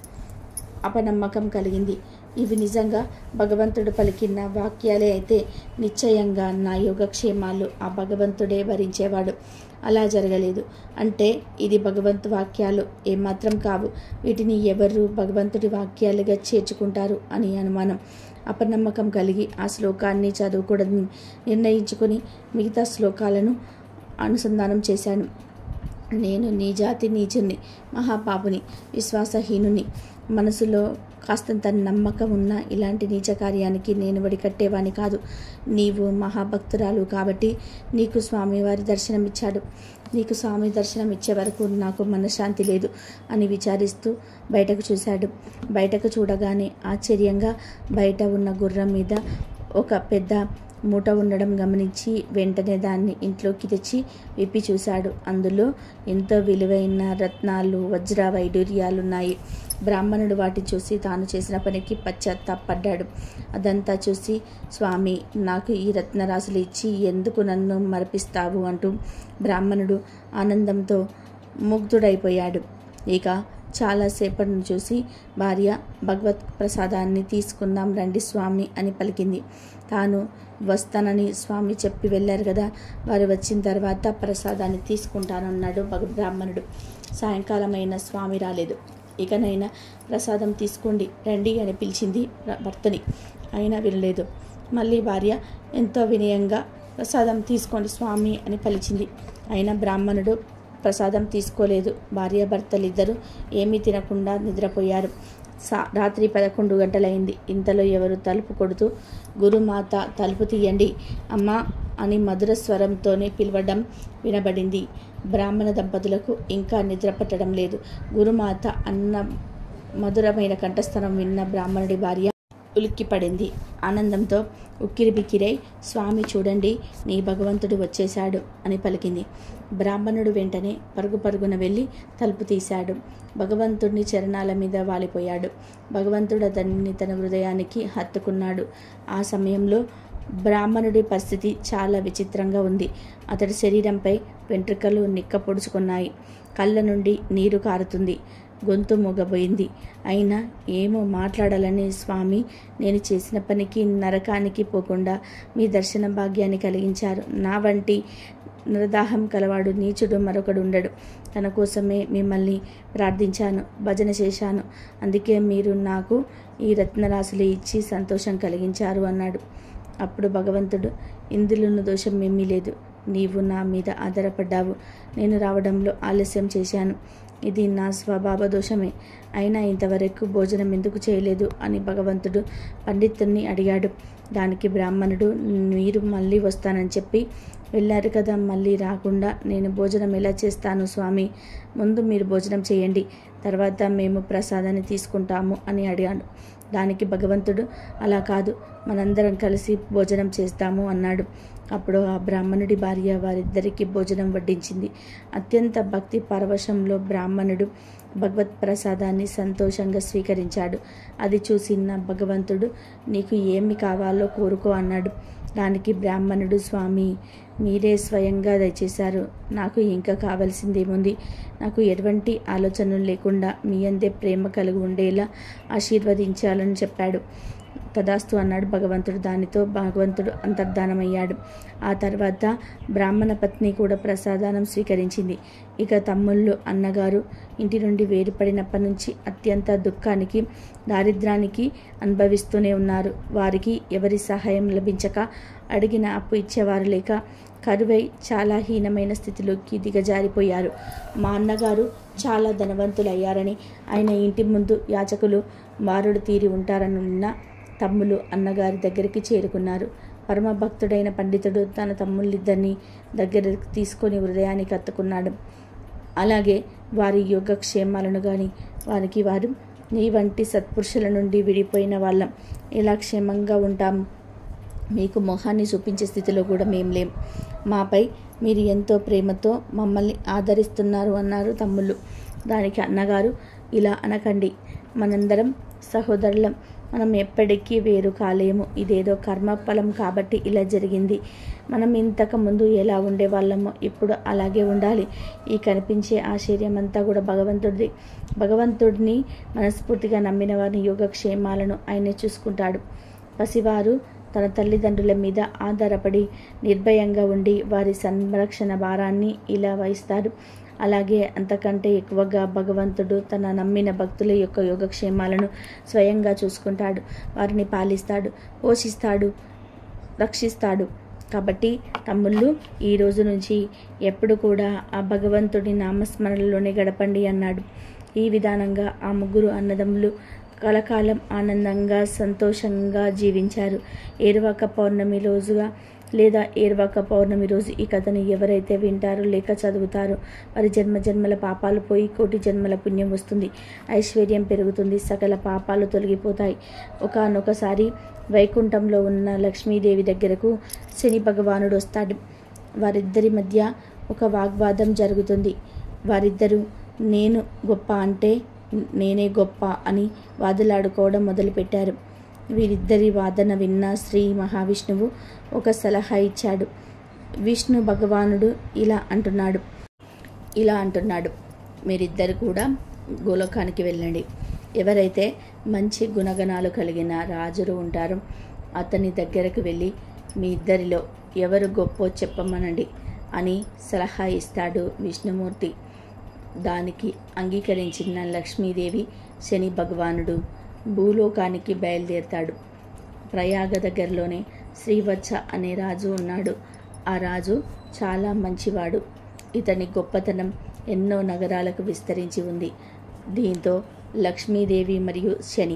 అపనమ్మకం కలిగింది ఇవి నిజంగా భగవంతుడు పలికిన వాక్యాలే అయితే నిశ్చయంగా నా యోగక్షేమాలు ఆ భగవంతుడే భరించేవాడు అలా జరగలేదు అంటే ఇది భగవంతు వాక్యాలు ఏమాత్రం కావు వీటిని ఎవరు భగవంతుడి వాక్యాలుగా చేర్చుకుంటారు అని అనుమానం అపనమ్మకం కలిగి ఆ శ్లోకాన్ని చదవకూడదని నిర్ణయించుకొని మిగతా శ్లోకాలను అనుసంధానం చేశాను నేను నీ జాతి నీచుని మహాపాపుని విశ్వాసహీనుని మనసులో కాస్తంత నమ్మకం ఉన్న ఇలాంటి నీచ కార్యానికి నేను వడికట్టేవాని కాదు నీవు మహాభక్తురాలు కాబట్టి నీకు స్వామివారి దర్శనమిచ్చాడు నీకు స్వామి దర్శనం ఇచ్చే వరకు నాకు మనశ్శాంతి లేదు అని విచారిస్తూ బయటకు చూశాడు బయటకు చూడగానే ఆశ్చర్యంగా బయట ఉన్న గుర్రం మీద ఒక పెద్ద మూట ఉండడం గమనించి వెంటనే దాన్ని ఇంట్లోకి తెచ్చి విప్పి చూశాడు అందులో ఎంతో విలువైన రత్నాలు వజ్ర వైడూర్యాలున్నాయి బ్రాహ్మణుడు వాటిని చూసి తాను చేసిన పనికి పశ్చాత్తాపడ్డాడు అదంతా చూసి స్వామి నాకు ఈ రత్నరాశులు ఇచ్చి ఎందుకు నన్ను మరపిస్తావు అంటూ బ్రాహ్మణుడు ఆనందంతో ముగ్ధుడైపోయాడు ఇక చాలాసేపటిని చూసి భార్య భగవత్ ప్రసాదాన్ని తీసుకుందాం రండి స్వామి అని పలికింది తాను వస్తానని స్వామి చెప్పి వెళ్ళారు కదా వారు వచ్చిన తర్వాత ప్రసాదాన్ని తీసుకుంటానన్నాడు భగ బ్రాహ్మణుడు సాయంకాలమైన స్వామి రాలేదు ఇకనైనా ప్రసాదం తీసుకోండి రండి అని పిలిచింది భర్తని అయినా వినలేదు మళ్ళీ భార్య ఎంతో వినయంగా ప్రసాదం తీసుకోండి స్వామి అని పలిచింది అయినా బ్రాహ్మణుడు ప్రసాదం తీసుకోలేదు భార్యాభర్తలిద్దరూ ఏమీ తినకుండా నిద్రపోయారు సా రాత్రి పదకొండు గంటలైంది ఇంతలో ఎవరు తలుపు కొడుతూ గురుమాత తలుపు తీయండి అమ్మా అని మధుర స్వరంతోనే పిలవడం వినబడింది బ్రాహ్మణ దంపతులకు ఇంకా నిద్ర పట్టడం లేదు గురుమాత అన్న మధురమైన కంఠస్థనం విన్న బ్రాహ్మణుడి భార్య ఉలిక్కిపడింది ఆనందంతో ఉక్కిరిబిక్కిరై స్వామి చూడండి నీ భగవంతుడు వచ్చేశాడు అని పలికింది బ్రాహ్మణుడు వెంటనే పరుగు పరుగున వెళ్ళి తలుపు తీశాడు భగవంతుడిని చరణాల మీద వాలిపోయాడు భగవంతుడు అతన్ని తన హృదయానికి హత్తుకున్నాడు ఆ సమయంలో బ్రాహ్మణుడి పరిస్థితి చాలా విచిత్రంగా ఉంది అతడి శరీరంపై వెంట్రుకలు నిక్క పొడుచుకున్నాయి కళ్ళ నుండి నీరు కారుతుంది గొంతు మూగబోయింది అయినా ఏమో మాట్లాడాలని స్వామి నేను చేసిన పనికి నరకానికి పోకుండా మీ దర్శన భాగ్యాన్ని కలిగించారు నా వంటి నరదాహం కలవాడు నీచుడు మరొకడు ఉండడు తన కోసమే మిమ్మల్ని ప్రార్థించాను భజన చేశాను అందుకే మీరు నాకు ఈ రత్నరాశులు ఇచ్చి సంతోషం కలిగించారు అన్నాడు అప్పుడు భగవంతుడు ఇందులోన్న దోషం ఏమీ లేదు నీవు నా మీద ఆధారపడ్డావు నేను రావడంలో ఆలస్యం చేశాను ఇది నా స్వభావ దోషమే అయినా ఇంతవరకు భోజనం ఎందుకు చేయలేదు అని భగవంతుడు పండితుణ్ణి అడిగాడు దానికి బ్రాహ్మణుడు మీరు మళ్ళీ వస్తానని చెప్పి వెళ్ళారు కదా మళ్ళీ రాకుండా నేను భోజనం ఎలా చేస్తాను స్వామి ముందు మీరు భోజనం చేయండి తర్వాత మేము ప్రసాదాన్ని తీసుకుంటాము అని అడిగాడు దానికి భగవంతుడు అలా కాదు మనందరం కలిసి భోజనం చేస్తాము అన్నాడు అప్పుడు ఆ బ్రాహ్మణుడి భార్య వారిద్దరికీ భోజనం వడ్డించింది అత్యంత భక్తి పరవశంలో బ్రాహ్మణుడు భగవత్ ప్రసాదాన్ని సంతోషంగా స్వీకరించాడు అది చూసిన భగవంతుడు నీకు ఏమి కావాలో కోరుకో అన్నాడు దానికి బ్రాహ్మణుడు స్వామి మీరే స్వయంగా దయచేశారు నాకు ఇంకా కావలసిందేముంది నాకు ఎటువంటి ఆలోచనలు లేకుండా మీ అందే ప్రేమ కలిగి ఉండేలా ఆశీర్వదించాలని చెప్పాడు తదాస్తు అన్నాడు భగవంతుడు దానితో భగవంతుడు అంతర్ధానమయ్యాడు ఆ తర్వాత బ్రాహ్మణ పత్ని కూడా ప్రసాదానం స్వీకరించింది ఇక తమ్ముళ్ళు అన్నగారు ఇంటి నుండి వేరుపడినప్పటి నుంచి అత్యంత దుఃఖానికి దారిద్రానికి అనుభవిస్తూనే ఉన్నారు వారికి ఎవరి సహాయం లభించక అడిగిన అప్పు ఇచ్చేవారు లేక కరువై చాలా హీనమైన స్థితిలోకి దిగజారిపోయారు మా అన్నగారు చాలా ధనవంతులయ్యారని ఆయన ఇంటి ముందు యాచకులు మారుడు తీరి ఉంటారనున్న తమ్ములు అన్నగారి దగ్గరికి చేరుకున్నారు పరమ భక్తుడైన పండితుడు తన తమ్ముళ్ళిద్దరిని దగ్గరకు తీసుకొని హృదయానికి హత్తుకున్నాడు అలాగే వారి యోగక్షేమాలను కానీ వారికి వారు నీ వంటి సత్పురుషుల నుండి విడిపోయిన వాళ్ళం ఎలా క్షేమంగా ఉంటాము మీకు మొహాన్ని చూపించే స్థితిలో కూడా మేం లేం మాపై మీరు ఎంతో ప్రేమతో మమ్మల్ని ఆదరిస్తున్నారు అన్నారు తమ్ముళ్ళు దానికి అన్నగారు ఇలా అనకండి మనందరం సహోదరులం మనం ఎప్పటికీ వేరు కాలేము ఇదేదో కర్మఫలం కాబట్టి ఇలా జరిగింది మనం ఇంతకు ముందు ఎలా ఉండేవాళ్ళమో ఇప్పుడు అలాగే ఉండాలి ఈ కనిపించే ఆశ్చర్యం అంతా కూడా భగవంతుడిది భగవంతుడిని మనస్ఫూర్తిగా నమ్మిన వారిని యోగక్షేమాలను ఆయనే చూసుకుంటాడు పసివారు తన తల్లిదండ్రుల మీద ఆధారపడి నిర్భయంగా ఉండి వారి సంరక్షణ భారాన్ని ఇలా వహిస్తాడు అలాగే అంతకంటే ఎక్కువగా భగవంతుడు తన నమ్మిన భక్తుల యొక్క యోగక్షేమాలను స్వయంగా చూసుకుంటాడు వారిని పాలిస్తాడు పోషిస్తాడు రక్షిస్తాడు కాబట్టి తమ్ముళ్ళు ఈ రోజు నుంచి ఎప్పుడు కూడా ఆ భగవంతుడి నామస్మరణలోనే గడపండి అన్నాడు ఈ విధానంగా ఆ ముగ్గురు అన్నదమ్ములు కలకాలం ఆనందంగా సంతోషంగా జీవించారు ఏరువాక పౌర్ణమి రోజుగా లేదా ఏరువాక పౌర్ణమి రోజు ఈ కథను ఎవరైతే వింటారో లేక చదువుతారో వారి జన్మ జన్మల పాపాలు పోయి కోటి జన్మల పుణ్యం వస్తుంది ఐశ్వర్యం పెరుగుతుంది సకల పాపాలు తొలగిపోతాయి ఒకనొకసారి వైకుంఠంలో ఉన్న లక్ష్మీదేవి దగ్గరకు శని భగవానుడు వస్తాడు వారిద్దరి మధ్య ఒక వాగ్వాదం జరుగుతుంది వారిద్దరూ నేను గొప్ప అంటే నేనే గొప్ప అని వాదులాడుకోవడం మొదలుపెట్టారు వీరిద్దరి వాదన విన్న శ్రీ మహావిష్ణువు ఒక సలహా ఇచ్చాడు విష్ణు భగవానుడు ఇలా అంటున్నాడు ఇలా అంటున్నాడు మీరిద్దరు కూడా గోలోకానికి వెళ్ళండి ఎవరైతే మంచి గుణగణాలు కలిగిన రాజులు ఉంటారో అతని దగ్గరకు వెళ్ళి మీ ఇద్దరిలో ఎవరు గొప్పో చెప్పమనండి అని సలహా ఇస్తాడు విష్ణుమూర్తి దానికి అంగీకరించిన లక్ష్మీదేవి శని భగవానుడు భూలోకానికి బయలుదేరుతాడు ప్రయాగ దగ్గరలోనే శ్రీవత్స అనే రాజు ఉన్నాడు ఆ రాజు చాలా మంచివాడు ఇతని గొప్పతనం ఎన్నో నగరాలకు విస్తరించి ఉంది దీంతో లక్ష్మీదేవి మరియు శని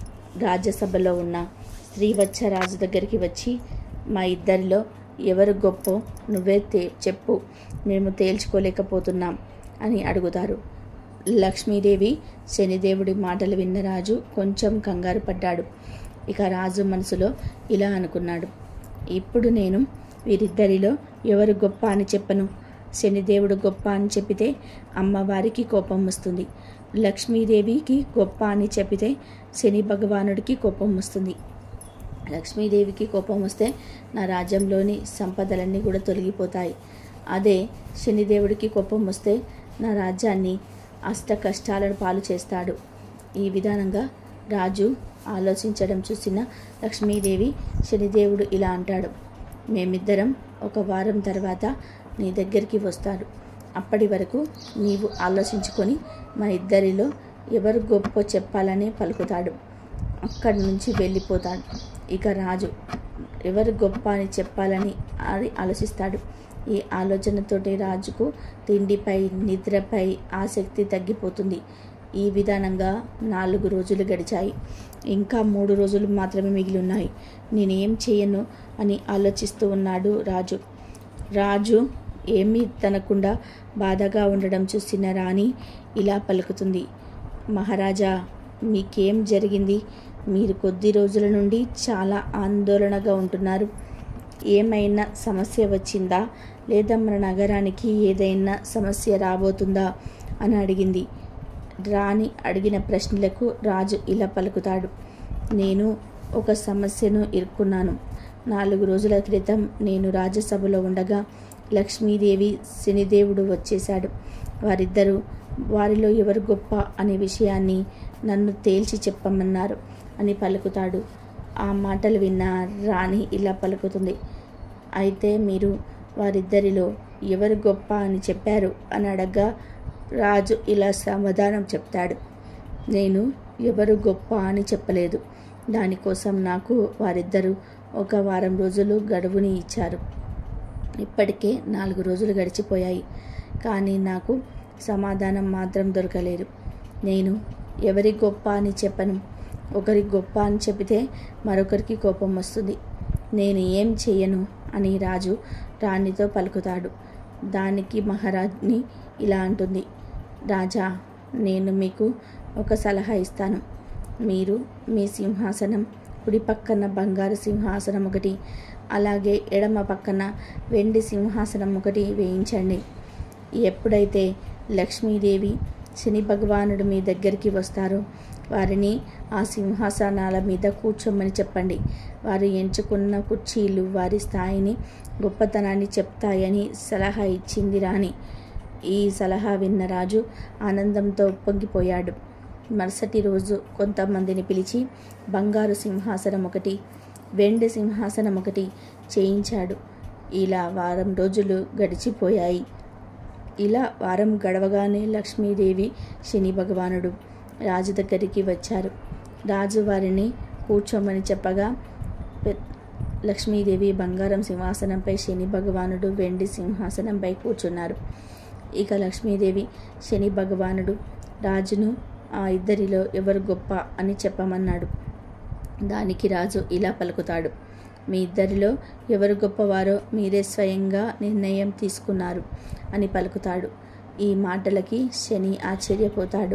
రాజ్యసభలో ఉన్న శ్రీవత్స రాజు దగ్గరికి వచ్చి మా ఇద్దరిలో ఎవరు గొప్ప నువ్వే తే చెప్పు మేము తేల్చుకోలేకపోతున్నాం అని అడుగుతారు లక్ష్మీదేవి శనిదేవుడి మాటలు విన్న రాజు కొంచెం కంగారు పడ్డాడు ఇక రాజు మనసులో ఇలా అనుకున్నాడు ఇప్పుడు నేను వీరిద్దరిలో ఎవరు గొప్ప అని చెప్పను శనిదేవుడు గొప్ప అని చెప్పితే అమ్మవారికి కోపం వస్తుంది లక్ష్మీదేవికి గొప్ప అని చెప్పితే శని భగవానుడికి కోపం వస్తుంది లక్ష్మీదేవికి కోపం వస్తే నా రాజ్యంలోని సంపదలన్నీ కూడా తొలగిపోతాయి అదే శనిదేవుడికి కోపం వస్తే నా రాజ్యాన్ని అష్ట కష్టాలను పాలు చేస్తాడు ఈ విధానంగా రాజు ఆలోచించడం చూసిన లక్ష్మీదేవి శనిదేవుడు ఇలా అంటాడు మేమిద్దరం ఒక వారం తర్వాత నీ దగ్గరికి వస్తాడు అప్పటి వరకు నీవు ఆలోచించుకొని మా ఇద్దరిలో ఎవరు గొప్ప చెప్పాలని పలుకుతాడు అక్కడి నుంచి వెళ్ళిపోతాడు ఇక రాజు ఎవరు గొప్ప అని చెప్పాలని అది ఆలోచిస్తాడు ఈ ఆలోచనతోటి రాజుకు తిండిపై నిద్రపై ఆసక్తి తగ్గిపోతుంది ఈ విధానంగా నాలుగు రోజులు గడిచాయి ఇంకా మూడు రోజులు మాత్రమే మిగిలి ఉన్నాయి నేనేం చేయను అని ఆలోచిస్తూ ఉన్నాడు రాజు రాజు ఏమీ తనకుండా బాధగా ఉండడం చూసిన రాణి ఇలా పలుకుతుంది మహారాజా మీకేం జరిగింది మీరు కొద్ది రోజుల నుండి చాలా ఆందోళనగా ఉంటున్నారు ఏమైనా సమస్య వచ్చిందా లేదా మన నగరానికి ఏదైనా సమస్య రాబోతుందా అని అడిగింది రాణి అడిగిన ప్రశ్నలకు రాజు ఇలా పలుకుతాడు నేను ఒక సమస్యను ఇరుక్కున్నాను నాలుగు రోజుల క్రితం నేను రాజ్యసభలో ఉండగా లక్ష్మీదేవి శనిదేవుడు వచ్చేశాడు వారిద్దరూ వారిలో ఎవరు గొప్ప అనే విషయాన్ని నన్ను తేల్చి చెప్పమన్నారు అని పలుకుతాడు ఆ మాటలు విన్న రాణి ఇలా పలుకుతుంది అయితే మీరు వారిద్దరిలో ఎవరు గొప్ప అని చెప్పారు అని అడగ్గా రాజు ఇలా సమాధానం చెప్తాడు నేను ఎవరు గొప్ప అని చెప్పలేదు దానికోసం నాకు వారిద్దరూ ఒక వారం రోజులు గడువుని ఇచ్చారు ఇప్పటికే నాలుగు రోజులు గడిచిపోయాయి కానీ నాకు సమాధానం మాత్రం దొరకలేదు నేను ఎవరి గొప్ప అని చెప్పను ఒకరి గొప్ప అని చెబితే మరొకరికి కోపం వస్తుంది నేను ఏం చెయ్యను అని రాజు రాణితో పలుకుతాడు దానికి మహారాజ్ని ఇలా అంటుంది రాజా నేను మీకు ఒక సలహా ఇస్తాను మీరు మీ సింహాసనం కుడి పక్కన బంగారు సింహాసనం ఒకటి అలాగే ఎడమ పక్కన వెండి సింహాసనం ఒకటి వేయించండి ఎప్పుడైతే లక్ష్మీదేవి శని భగవానుడు మీ దగ్గరికి వస్తారో వారిని ఆ సింహాసనాల మీద కూర్చోమని చెప్పండి వారు ఎంచుకున్న కుర్చీలు వారి స్థాయిని గొప్పతనాన్ని చెప్తాయని సలహా ఇచ్చింది రాణి ఈ సలహా విన్న రాజు ఆనందంతో పొంగిపోయాడు మరుసటి రోజు కొంతమందిని పిలిచి బంగారు సింహాసనం ఒకటి వెండి సింహాసనం ఒకటి చేయించాడు ఇలా వారం రోజులు గడిచిపోయాయి ఇలా వారం గడవగానే లక్ష్మీదేవి శని భగవానుడు రాజు దగ్గరికి వచ్చారు రాజు వారిని కూర్చోమని చెప్పగా పె- లక్ష్మీదేవి బంగారం సింహాసనంపై శని భగవానుడు వెండి సింహాసనంపై కూర్చున్నారు ఇక లక్ష్మీదేవి శని భగవానుడు రాజును ఆ ఇద్దరిలో ఎవరు గొప్ప అని చెప్పమన్నాడు దానికి రాజు ఇలా పలుకుతాడు మీ ఇద్దరిలో ఎవరు గొప్పవారో మీరే స్వయంగా నిర్ణయం తీసుకున్నారు అని పలుకుతాడు ఈ మాటలకి శని ఆశ్చర్యపోతాడు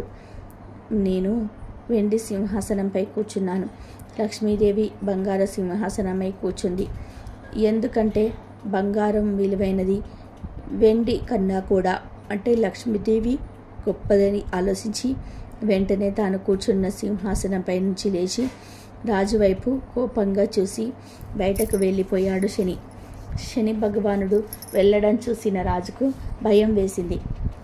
నేను వెండి సింహాసనంపై కూర్చున్నాను లక్ష్మీదేవి బంగారు సింహాసనమై కూర్చుంది ఎందుకంటే బంగారం విలువైనది వెండి కన్నా కూడా అంటే లక్ష్మీదేవి గొప్పదని ఆలోచించి వెంటనే తాను కూర్చున్న సింహాసనంపై నుంచి లేచి రాజు వైపు కోపంగా చూసి బయటకు వెళ్ళిపోయాడు శని శని భగవానుడు వెళ్ళడం చూసిన రాజుకు భయం వేసింది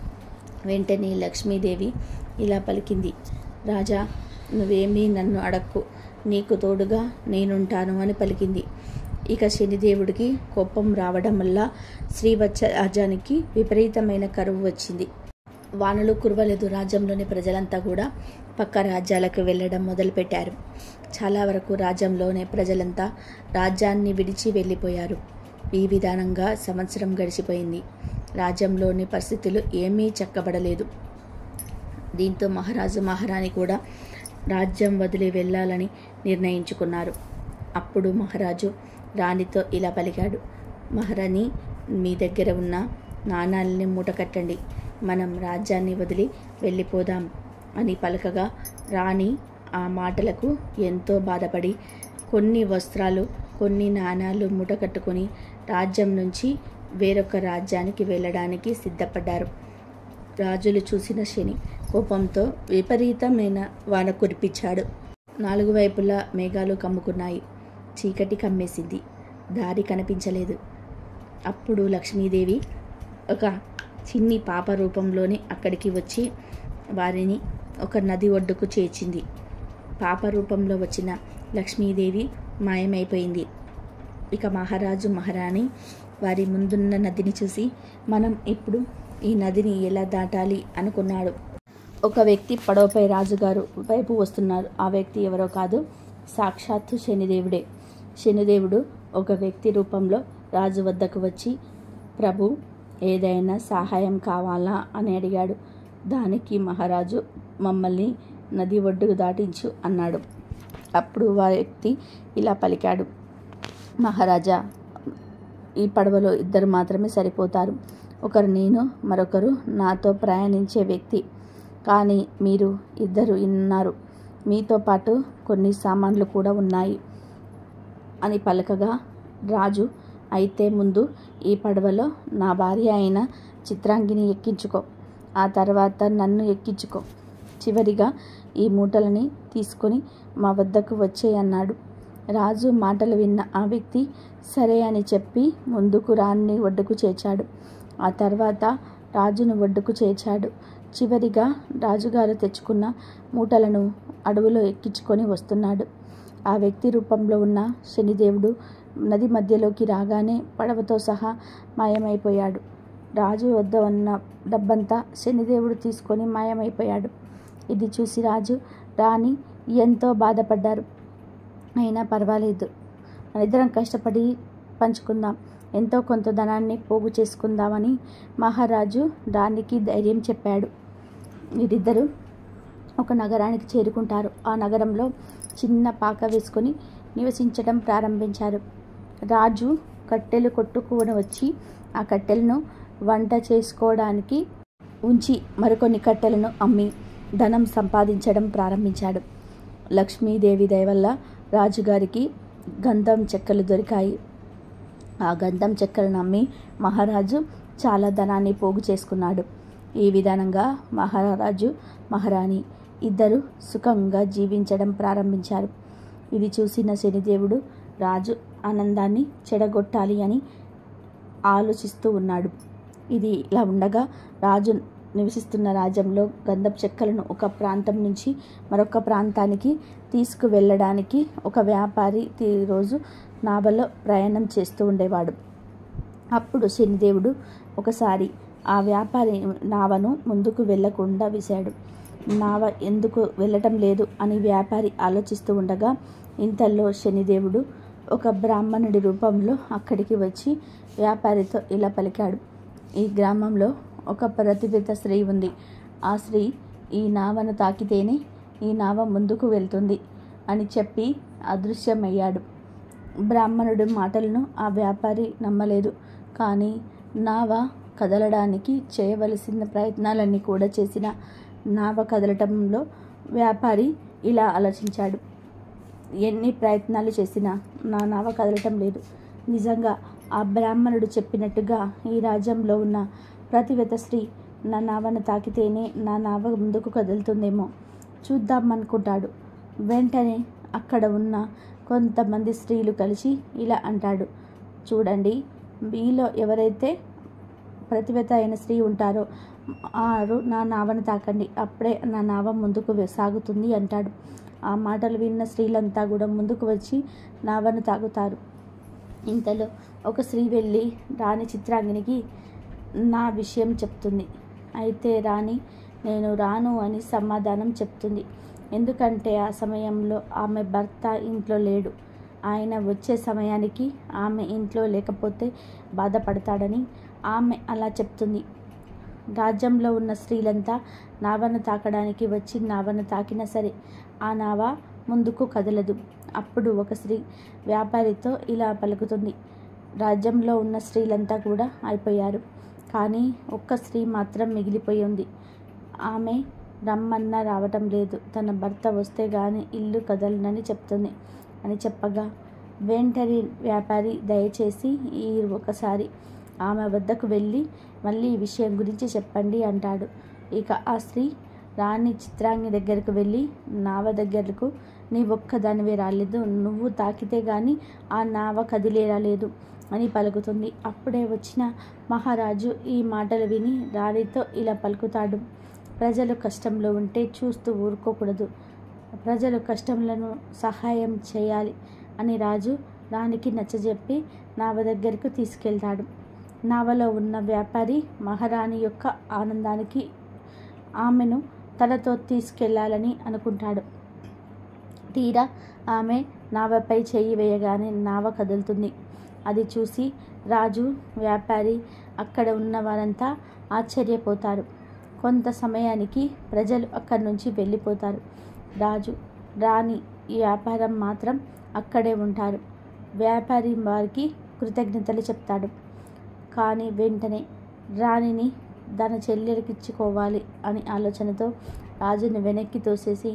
వెంటనే లక్ష్మీదేవి ఇలా పలికింది రాజా నువ్వేమీ నన్ను అడక్కు నీకు తోడుగా నేనుంటాను అని పలికింది ఇక శనిదేవుడికి కోపం రావడం వల్ల శ్రీవత్స రాజానికి విపరీతమైన కరువు వచ్చింది వానలు కురవలేదు రాజ్యంలోని ప్రజలంతా కూడా పక్క రాజ్యాలకు వెళ్ళడం మొదలుపెట్టారు చాలా వరకు రాజ్యంలోనే ప్రజలంతా రాజ్యాన్ని విడిచి వెళ్ళిపోయారు ఈ విధానంగా సంవత్సరం గడిచిపోయింది రాజ్యంలోని పరిస్థితులు ఏమీ చక్కబడలేదు దీంతో మహారాజు మహారాణి కూడా రాజ్యం వదిలి వెళ్ళాలని నిర్ణయించుకున్నారు అప్పుడు మహారాజు రాణితో ఇలా పలికాడు మహారాణి మీ దగ్గర ఉన్న నాణాలని మూటకట్టండి మనం రాజ్యాన్ని వదిలి వెళ్ళిపోదాం అని పలకగా రాణి ఆ మాటలకు ఎంతో బాధపడి కొన్ని వస్త్రాలు కొన్ని నాణాలు మూటకట్టుకొని రాజ్యం నుంచి వేరొక రాజ్యానికి వెళ్ళడానికి సిద్ధపడ్డారు రాజులు చూసిన శని కోపంతో విపరీతమైన వాన కురిపించాడు నాలుగు వైపులా మేఘాలు కమ్ముకున్నాయి చీకటి కమ్మేసింది దారి కనిపించలేదు అప్పుడు లక్ష్మీదేవి ఒక చిన్ని పాప రూపంలోనే అక్కడికి వచ్చి వారిని ఒక నది ఒడ్డుకు చేర్చింది పాప రూపంలో వచ్చిన లక్ష్మీదేవి మాయమైపోయింది ఇక మహారాజు మహారాణి వారి ముందున్న నదిని చూసి మనం ఇప్పుడు ఈ నదిని ఎలా దాటాలి అనుకున్నాడు ఒక వ్యక్తి పడవపై రాజుగారు వైపు వస్తున్నారు ఆ వ్యక్తి ఎవరో కాదు సాక్షాత్తు శనిదేవుడే శనిదేవుడు ఒక వ్యక్తి రూపంలో రాజు వద్దకు వచ్చి ప్రభు ఏదైనా సహాయం కావాలా అని అడిగాడు దానికి మహారాజు మమ్మల్ని నది ఒడ్డుకు దాటించు అన్నాడు అప్పుడు ఆ వ్యక్తి ఇలా పలికాడు మహారాజా ఈ పడవలో ఇద్దరు మాత్రమే సరిపోతారు ఒకరు నేను మరొకరు నాతో ప్రయాణించే వ్యక్తి కానీ మీరు ఇద్దరు ఉన్నారు మీతో పాటు కొన్ని సామాన్లు కూడా ఉన్నాయి అని పలకగా రాజు అయితే ముందు ఈ పడవలో నా భార్య అయిన చిత్రాంగిని ఎక్కించుకో ఆ తర్వాత నన్ను ఎక్కించుకో చివరిగా ఈ మూటలని తీసుకొని మా వద్దకు వచ్చే అన్నాడు రాజు మాటలు విన్న ఆ వ్యక్తి సరే అని చెప్పి ముందుకు రాణిని ఒడ్డుకు చేర్చాడు ఆ తర్వాత రాజును ఒడ్డుకు చేర్చాడు చివరిగా రాజుగారు తెచ్చుకున్న మూటలను అడవిలో ఎక్కించుకొని వస్తున్నాడు ఆ వ్యక్తి రూపంలో ఉన్న శనిదేవుడు నది మధ్యలోకి రాగానే పడవతో సహా మాయమైపోయాడు రాజు వద్ద ఉన్న డబ్బంతా శనిదేవుడు తీసుకొని మాయమైపోయాడు ఇది చూసి రాజు రాణి ఎంతో బాధపడ్డారు అయినా పర్వాలేదు మనిద్దరం కష్టపడి పంచుకుందాం ఎంతో కొంత ధనాన్ని పోగు చేసుకుందామని మహారాజు రాణికి ధైర్యం చెప్పాడు వీరిద్దరూ ఒక నగరానికి చేరుకుంటారు ఆ నగరంలో చిన్న పాక వేసుకొని నివసించడం ప్రారంభించారు రాజు కట్టెలు కొట్టుకుని వచ్చి ఆ కట్టెలను వంట చేసుకోవడానికి ఉంచి మరికొన్ని కట్టెలను అమ్మి ధనం సంపాదించడం ప్రారంభించాడు లక్ష్మీదేవి దయ వల్ల రాజుగారికి గంధం చెక్కలు దొరికాయి ఆ గంధం చెక్కలను అమ్మి మహారాజు చాలా ధనాన్ని పోగు చేసుకున్నాడు ఈ విధానంగా మహారాజు మహారాణి ఇద్దరు సుఖంగా జీవించడం ప్రారంభించారు ఇది చూసిన శనిదేవుడు రాజు ఆనందాన్ని చెడగొట్టాలి అని ఆలోచిస్తూ ఉన్నాడు ఇది ఇలా ఉండగా రాజు నివసిస్తున్న రాజ్యంలో గంధపు చెక్కలను ఒక ప్రాంతం నుంచి మరొక ప్రాంతానికి తీసుకువెళ్ళడానికి ఒక వ్యాపారి తీ- రోజు నావలో ప్రయాణం చేస్తూ ఉండేవాడు అప్పుడు శనిదేవుడు ఒకసారి ఆ వ్యాపారి నావను ముందుకు వెళ్లకుండా విశాడు నావ ఎందుకు వెళ్ళటం లేదు అని వ్యాపారి ఆలోచిస్తూ ఉండగా ఇంతలో శనిదేవుడు ఒక బ్రాహ్మణుడి రూపంలో అక్కడికి వచ్చి వ్యాపారితో ఇలా పలికాడు ఈ గ్రామంలో ఒక ప్రతిభిత స్త్రీ ఉంది ఆ స్త్రీ ఈ నావను తాకితేనే ఈ నావ ముందుకు వెళ్తుంది అని చెప్పి అదృశ్యమయ్యాడు బ్రాహ్మణుడి మాటలను ఆ వ్యాపారి నమ్మలేదు కానీ నావ కదలడానికి చేయవలసిన ప్రయత్నాలన్నీ కూడా చేసిన నావ కదలటంలో వ్యాపారి ఇలా ఆలోచించాడు ఎన్ని ప్రయత్నాలు చేసినా నా నావ కదలటం లేదు నిజంగా ఆ బ్రాహ్మణుడు చెప్పినట్టుగా ఈ రాజ్యంలో ఉన్న ప్రతివత స్త్రీ నా నావను తాకితేనే నా నావ ముందుకు కదులుతుందేమో చూద్దాం అనుకుంటాడు వెంటనే అక్కడ ఉన్న కొంతమంది స్త్రీలు కలిసి ఇలా అంటాడు చూడండి మీలో ఎవరైతే ప్రతిభత అయిన స్త్రీ ఉంటారో ఆరు నా నావను తాకండి అప్పుడే నా నావ ముందుకు వె- సాగుతుంది అంటాడు ఆ మాటలు విన్న స్త్రీలంతా కూడా ముందుకు వచ్చి నావను తాగుతారు ఇంతలో ఒక స్త్రీ వెళ్ళి రాణి చిత్రాంగినికి నా విషయం చెప్తుంది అయితే రాణి నేను రాను అని సమాధానం చెప్తుంది ఎందుకంటే ఆ సమయంలో ఆమె భర్త ఇంట్లో లేడు ఆయన వచ్చే సమయానికి ఆమె ఇంట్లో లేకపోతే బాధపడతాడని ఆమె అలా చెప్తుంది రాజ్యంలో ఉన్న స్త్రీలంతా నావను తాకడానికి వచ్చి నావను తాకినా సరే ఆ నావ ముందుకు కదలదు అప్పుడు ఒక స్త్రీ వ్యాపారితో ఇలా పలుకుతుంది రాజ్యంలో ఉన్న స్త్రీలంతా కూడా అయిపోయారు కానీ ఒక్క స్త్రీ మాత్రం మిగిలిపోయి ఉంది ఆమె రమ్మన్నా రావటం లేదు తన భర్త వస్తే గాని ఇల్లు కదలనని చెప్తుంది అని చెప్పగా వెంటనే వ్యాపారి దయచేసి ఈ ఒకసారి ఆమె వద్దకు వెళ్ళి మళ్ళీ ఈ విషయం గురించి చెప్పండి అంటాడు ఇక ఆ స్త్రీ రాణి చిత్రాంగి దగ్గరకు వెళ్ళి నావ దగ్గరకు నీ ఒక్కదానివే రాలేదు నువ్వు తాకితే గాని ఆ నావ కదిలేలా లేదు అని పలుకుతుంది అప్పుడే వచ్చిన మహారాజు ఈ మాటలు విని రాణితో ఇలా పలుకుతాడు ప్రజలు కష్టంలో ఉంటే చూస్తూ ఊరుకోకూడదు ప్రజలు కష్టంలను సహాయం చేయాలి అని రాజు రాణికి నచ్చజెప్పి నావ దగ్గరకు తీసుకెళ్తాడు నావలో ఉన్న వ్యాపారి మహారాణి యొక్క ఆనందానికి ఆమెను తనతో తీసుకెళ్లాలని అనుకుంటాడు తీరా ఆమె నావపై చెయ్యి వేయగానే నావ కదులుతుంది అది చూసి రాజు వ్యాపారి అక్కడ ఉన్న వారంతా ఆశ్చర్యపోతారు కొంత సమయానికి ప్రజలు అక్కడి నుంచి వెళ్ళిపోతారు రాజు రాణి ఈ వ్యాపారం మాత్రం అక్కడే ఉంటారు వ్యాపారి వారికి కృతజ్ఞతలు చెప్తాడు కానీ వెంటనే రాణిని తన చెల్లెలకిచ్చుకోవాలి అని ఆలోచనతో రాజుని వెనక్కి తోసేసి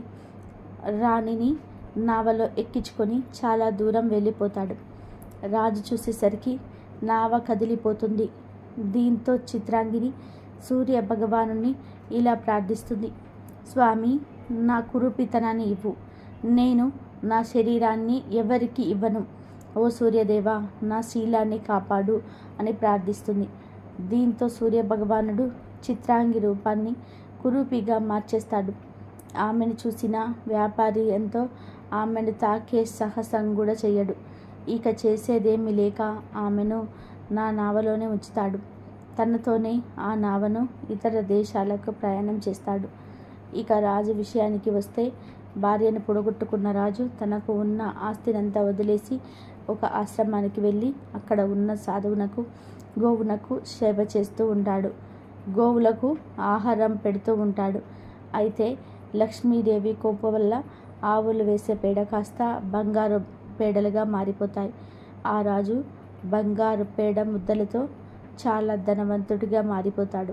రాణిని నావలో ఎక్కించుకొని చాలా దూరం వెళ్ళిపోతాడు రాజు చూసేసరికి నావ కదిలిపోతుంది దీంతో చిత్రాంగిని సూర్య భగవానుని ఇలా ప్రార్థిస్తుంది స్వామి నా కురూపితనాన్ని ఇవ్వు నేను నా శరీరాన్ని ఎవరికి ఇవ్వను ఓ సూర్యదేవ నా శీలాన్ని కాపాడు అని ప్రార్థిస్తుంది దీంతో సూర్య భగవానుడు చిత్రాంగి రూపాన్ని కురూపిగా మార్చేస్తాడు ఆమెను చూసిన వ్యాపారి ఎంతో ఆమెను తాకే సాహసం కూడా చెయ్యడు ఇక చేసేదేమీ లేక ఆమెను నా నావలోనే ఉంచుతాడు తనతోనే ఆ నావను ఇతర దేశాలకు ప్రయాణం చేస్తాడు ఇక రాజు విషయానికి వస్తే భార్యను పొడగొట్టుకున్న రాజు తనకు ఉన్న ఆస్తినంతా వదిలేసి ఒక ఆశ్రమానికి వెళ్ళి అక్కడ ఉన్న సాధువునకు గోవునకు సేవ చేస్తూ ఉంటాడు గోవులకు ఆహారం పెడుతూ ఉంటాడు అయితే లక్ష్మీదేవి కోపం వల్ల ఆవులు వేసే పేడ కాస్త బంగారు పేడలుగా మారిపోతాయి ఆ రాజు బంగారు పేడ ముద్దలతో చాలా ధనవంతుడిగా మారిపోతాడు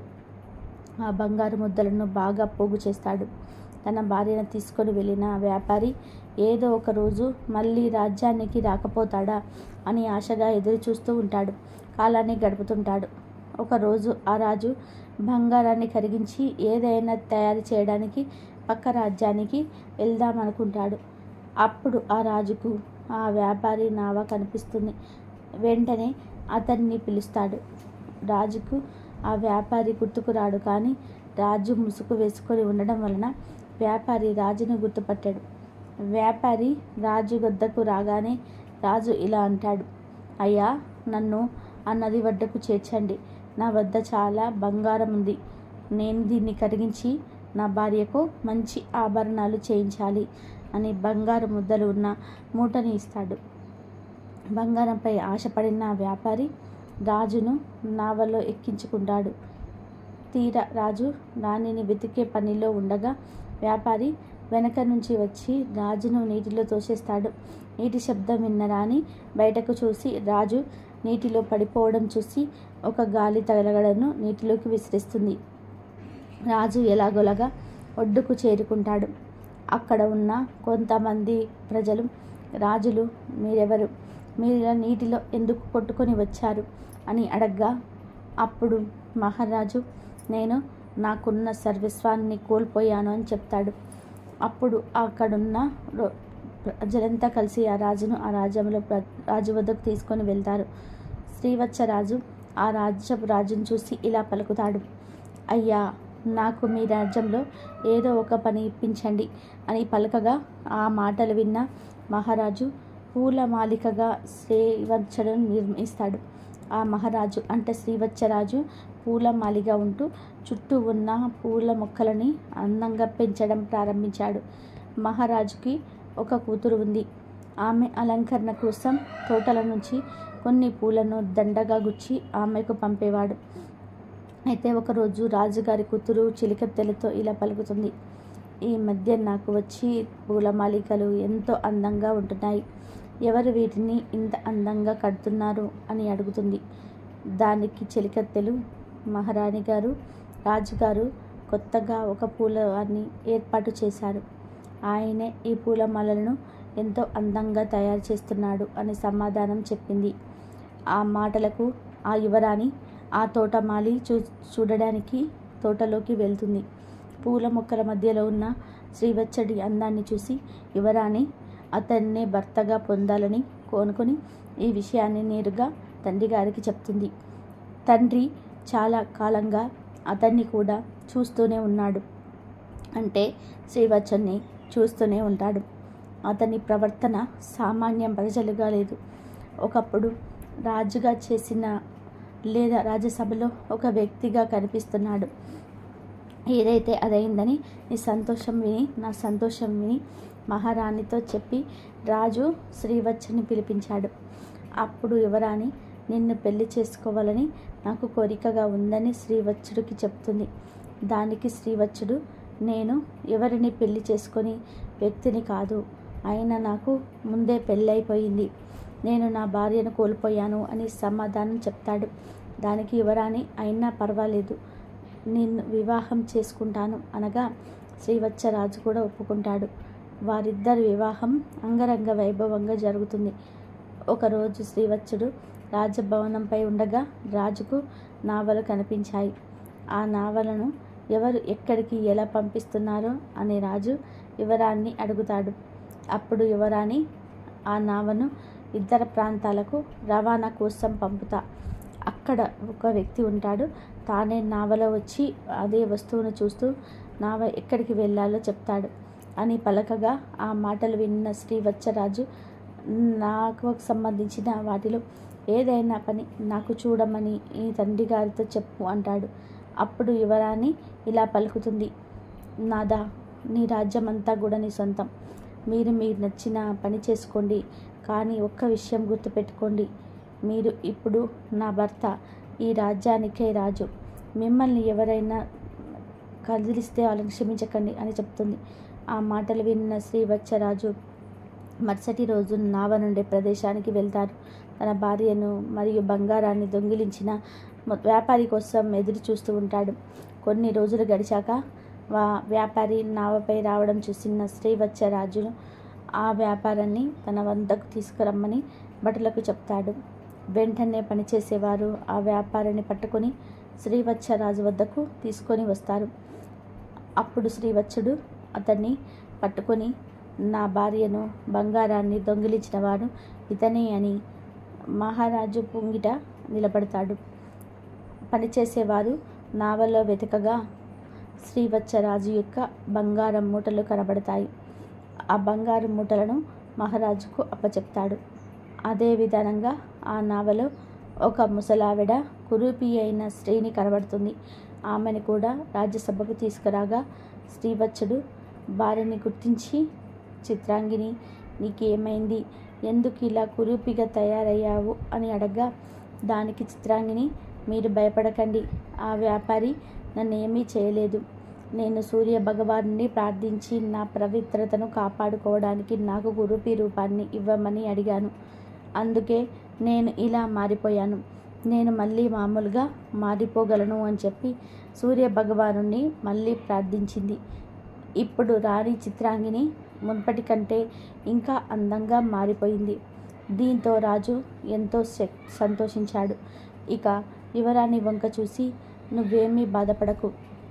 ఆ బంగారు ముద్దలను బాగా పోగు చేస్తాడు తన భార్యను తీసుకొని వెళ్ళిన వ్యాపారి ఏదో ఒక రోజు మళ్ళీ రాజ్యానికి రాకపోతాడా అని ఆశగా ఎదురు చూస్తూ ఉంటాడు కాలాన్ని గడుపుతుంటాడు ఒకరోజు ఆ రాజు బంగారాన్ని కరిగించి ఏదైనా తయారు చేయడానికి పక్క రాజ్యానికి వెళ్దామనుకుంటాడు అప్పుడు ఆ రాజుకు ఆ వ్యాపారి నావ కనిపిస్తుంది వెంటనే అతన్ని పిలుస్తాడు రాజుకు ఆ వ్యాపారి గుర్తుకు రాడు కానీ రాజు ముసుగు వేసుకొని ఉండడం వలన వ్యాపారి రాజును గుర్తుపట్టాడు వ్యాపారి రాజు వద్దకు రాగానే రాజు ఇలా అంటాడు అయ్యా నన్ను ఆ నది వద్దకు చేర్చండి నా వద్ద చాలా బంగారం ఉంది నేను దీన్ని కరిగించి నా భార్యకు మంచి ఆభరణాలు చేయించాలి అని బంగారు ముద్దలు ఉన్న మూటని ఇస్తాడు బంగారంపై ఆశపడిన వ్యాపారి రాజును నావలో ఎక్కించుకుంటాడు తీరా రాజు రాణిని వెతికే పనిలో ఉండగా వ్యాపారి వెనక నుంచి వచ్చి రాజును నీటిలో తోసేస్తాడు నీటి శబ్దం విన్న రాణి బయటకు చూసి రాజు నీటిలో పడిపోవడం చూసి ఒక గాలి తగలగడను నీటిలోకి విసిరిస్తుంది రాజు ఎలాగోలాగా ఒడ్డుకు చేరుకుంటాడు అక్కడ ఉన్న కొంతమంది ప్రజలు రాజులు మీరెవరు మీరు ఇలా నీటిలో ఎందుకు కొట్టుకొని వచ్చారు అని అడగ్గా అప్పుడు మహారాజు నేను నాకున్న సర్వస్వాన్ని కోల్పోయాను అని చెప్తాడు అప్పుడు అక్కడున్న రో- ప్రజలంతా కలిసి ఆ రాజును ఆ రాజ్యంలో ప్ర- రాజు వద్దకు తీసుకొని వెళ్తారు శ్రీవత్సరాజు ఆ రాజ్యపు రాజును చూసి ఇలా పలుకుతాడు అయ్యా నాకు మీ రాజ్యంలో ఏదో ఒక పని ఇప్పించండి అని పలకగా ఆ మాటలు విన్న మహారాజు పూల మాలికగా శ్రీవత్సలను నిర్మిస్తాడు ఆ మహారాజు అంటే శ్రీవత్సరాజు పూల మాలిగా ఉంటూ చుట్టూ ఉన్న పూల మొక్కలని అందంగా పెంచడం ప్రారంభించాడు మహారాజుకి ఒక కూతురు ఉంది ఆమె అలంకరణ కోసం తోటల నుంచి కొన్ని పూలను దండగా గుచ్చి ఆమెకు పంపేవాడు అయితే ఒకరోజు రాజుగారి కూతురు చిలికత్తెలతో ఇలా పలుకుతుంది ఈ మధ్య నాకు వచ్చి పూలమాలికలు ఎంతో అందంగా ఉంటున్నాయి ఎవరు వీటిని ఇంత అందంగా కడుతున్నారు అని అడుగుతుంది దానికి చెలికత్తెలు మహారాణి గారు రాజుగారు కొత్తగా ఒక పూలవాన్ని ఏర్పాటు చేశారు ఆయనే ఈ పూలమాలలను ఎంతో అందంగా తయారు చేస్తున్నాడు అని సమాధానం చెప్పింది ఆ మాటలకు ఆ యువరాణి ఆ తోటమాలి చూ చూడడానికి తోటలోకి వెళ్తుంది పూల మొక్కల మధ్యలో ఉన్న శ్రీవచ్చడి అందాన్ని చూసి యువరాణి అతన్నే భర్తగా పొందాలని కోనుకొని ఈ విషయాన్ని నేరుగా తండ్రి గారికి చెప్తుంది తండ్రి చాలా కాలంగా అతన్ని కూడా చూస్తూనే ఉన్నాడు అంటే శ్రీవచ్చన్ని చూస్తూనే ఉంటాడు అతని ప్రవర్తన సామాన్య ప్రజలుగా లేదు ఒకప్పుడు రాజుగా చేసిన లేదా రాజ్యసభలో ఒక వ్యక్తిగా కనిపిస్తున్నాడు ఏదైతే అదైందని నీ సంతోషం విని నా సంతోషం విని మహారాణితో చెప్పి రాజు శ్రీవచ్చని పిలిపించాడు అప్పుడు యువరాణి నిన్ను పెళ్లి చేసుకోవాలని నాకు కోరికగా ఉందని శ్రీవచ్చుడికి చెప్తుంది దానికి శ్రీవచ్చుడు నేను ఎవరిని పెళ్లి చేసుకొని వ్యక్తిని కాదు అయినా నాకు ముందే పెళ్ళైపోయింది నేను నా భార్యను కోల్పోయాను అని సమాధానం చెప్తాడు దానికి యువరాణి అయినా పర్వాలేదు నిన్ను వివాహం చేసుకుంటాను అనగా శ్రీవత్సరాజు కూడా ఒప్పుకుంటాడు వారిద్దరి వివాహం అంగరంగ వైభవంగా జరుగుతుంది ఒకరోజు శ్రీవత్సుడు రాజభవనంపై ఉండగా రాజుకు నావలు కనిపించాయి ఆ నావలను ఎవరు ఎక్కడికి ఎలా పంపిస్తున్నారో అని రాజు యువరాన్ని అడుగుతాడు అప్పుడు యువరాణి ఆ నావను ఇతర ప్రాంతాలకు రవాణా కోసం పంపుతా అక్కడ ఒక వ్యక్తి ఉంటాడు తానే నావలో వచ్చి అదే వస్తువును చూస్తూ నావ ఎక్కడికి వెళ్ళాలో చెప్తాడు అని పలకగా ఆ మాటలు విన్న శ్రీవత్సరాజు నాకు సంబంధించిన వాటిలో ఏదైనా పని నాకు చూడమని ఈ తండ్రి గారితో చెప్పు అంటాడు అప్పుడు యువరాణి ఇలా పలుకుతుంది నాదా నీ రాజ్యం అంతా కూడా నీ సొంతం మీరు మీరు నచ్చిన పని చేసుకోండి కానీ ఒక్క విషయం గుర్తుపెట్టుకోండి మీరు ఇప్పుడు నా భర్త ఈ రాజ్యానికే రాజు మిమ్మల్ని ఎవరైనా కదిలిస్తే వాళ్ళని క్షమించకండి అని చెప్తుంది ఆ మాటలు విన్న శ్రీవత్సరాజు మరుసటి రోజు నావ నుండే ప్రదేశానికి వెళ్తారు తన భార్యను మరియు బంగారాన్ని దొంగిలించిన మొ- వ్యాపారి కోసం ఎదురు చూస్తూ ఉంటాడు కొన్ని రోజులు గడిచాక వా వ్యాపారి నావపై రావడం చూసిన శ్రీవత్సరాజును ఆ వ్యాపారాన్ని తన వద్దకు తీసుకురమ్మని భటులకు చెప్తాడు వెంటనే పనిచేసేవారు ఆ వ్యాపారాన్ని పట్టుకొని శ్రీవత్సరాజు వద్దకు తీసుకొని వస్తారు అప్పుడు శ్రీవత్సుడు అతన్ని పట్టుకొని నా భార్యను బంగారాన్ని దొంగిలించిన వాడు ఇతనే అని మహారాజు పుంగిట నిలబడతాడు పనిచేసేవారు నావలో వెతకగా శ్రీవత్సరాజు యొక్క బంగారం మూటలు కనబడతాయి ఆ బంగారు మూటలను మహారాజుకు అప్పచెప్తాడు అదే విధానంగా ఆ నావలో ఒక ముసలావిడ కురూపి అయిన స్త్రీని కనబడుతుంది ఆమెను కూడా రాజ్యసభకు తీసుకురాగా శ్రీవత్సుడు భార్యని గుర్తించి చిత్రాంగిని నీకేమైంది ఎందుకు ఇలా కురూపిగా తయారయ్యావు అని అడగ్గా దానికి చిత్రాంగిని మీరు భయపడకండి ఆ వ్యాపారి నన్ను ఏమీ చేయలేదు నేను సూర్య భగవాన్ని ప్రార్థించి నా పవిత్రతను కాపాడుకోవడానికి నాకు గురుపి రూపాన్ని ఇవ్వమని అడిగాను అందుకే నేను ఇలా మారిపోయాను నేను మళ్ళీ మామూలుగా మారిపోగలను అని చెప్పి సూర్య భగవాను మళ్ళీ ప్రార్థించింది ఇప్పుడు రాణి చిత్రాంగిని మున్పటి కంటే ఇంకా అందంగా మారిపోయింది దీంతో రాజు ఎంతో శక్- సంతోషించాడు ఇక యువరాణి వంక చూసి నువ్వేమీ బాధపడకు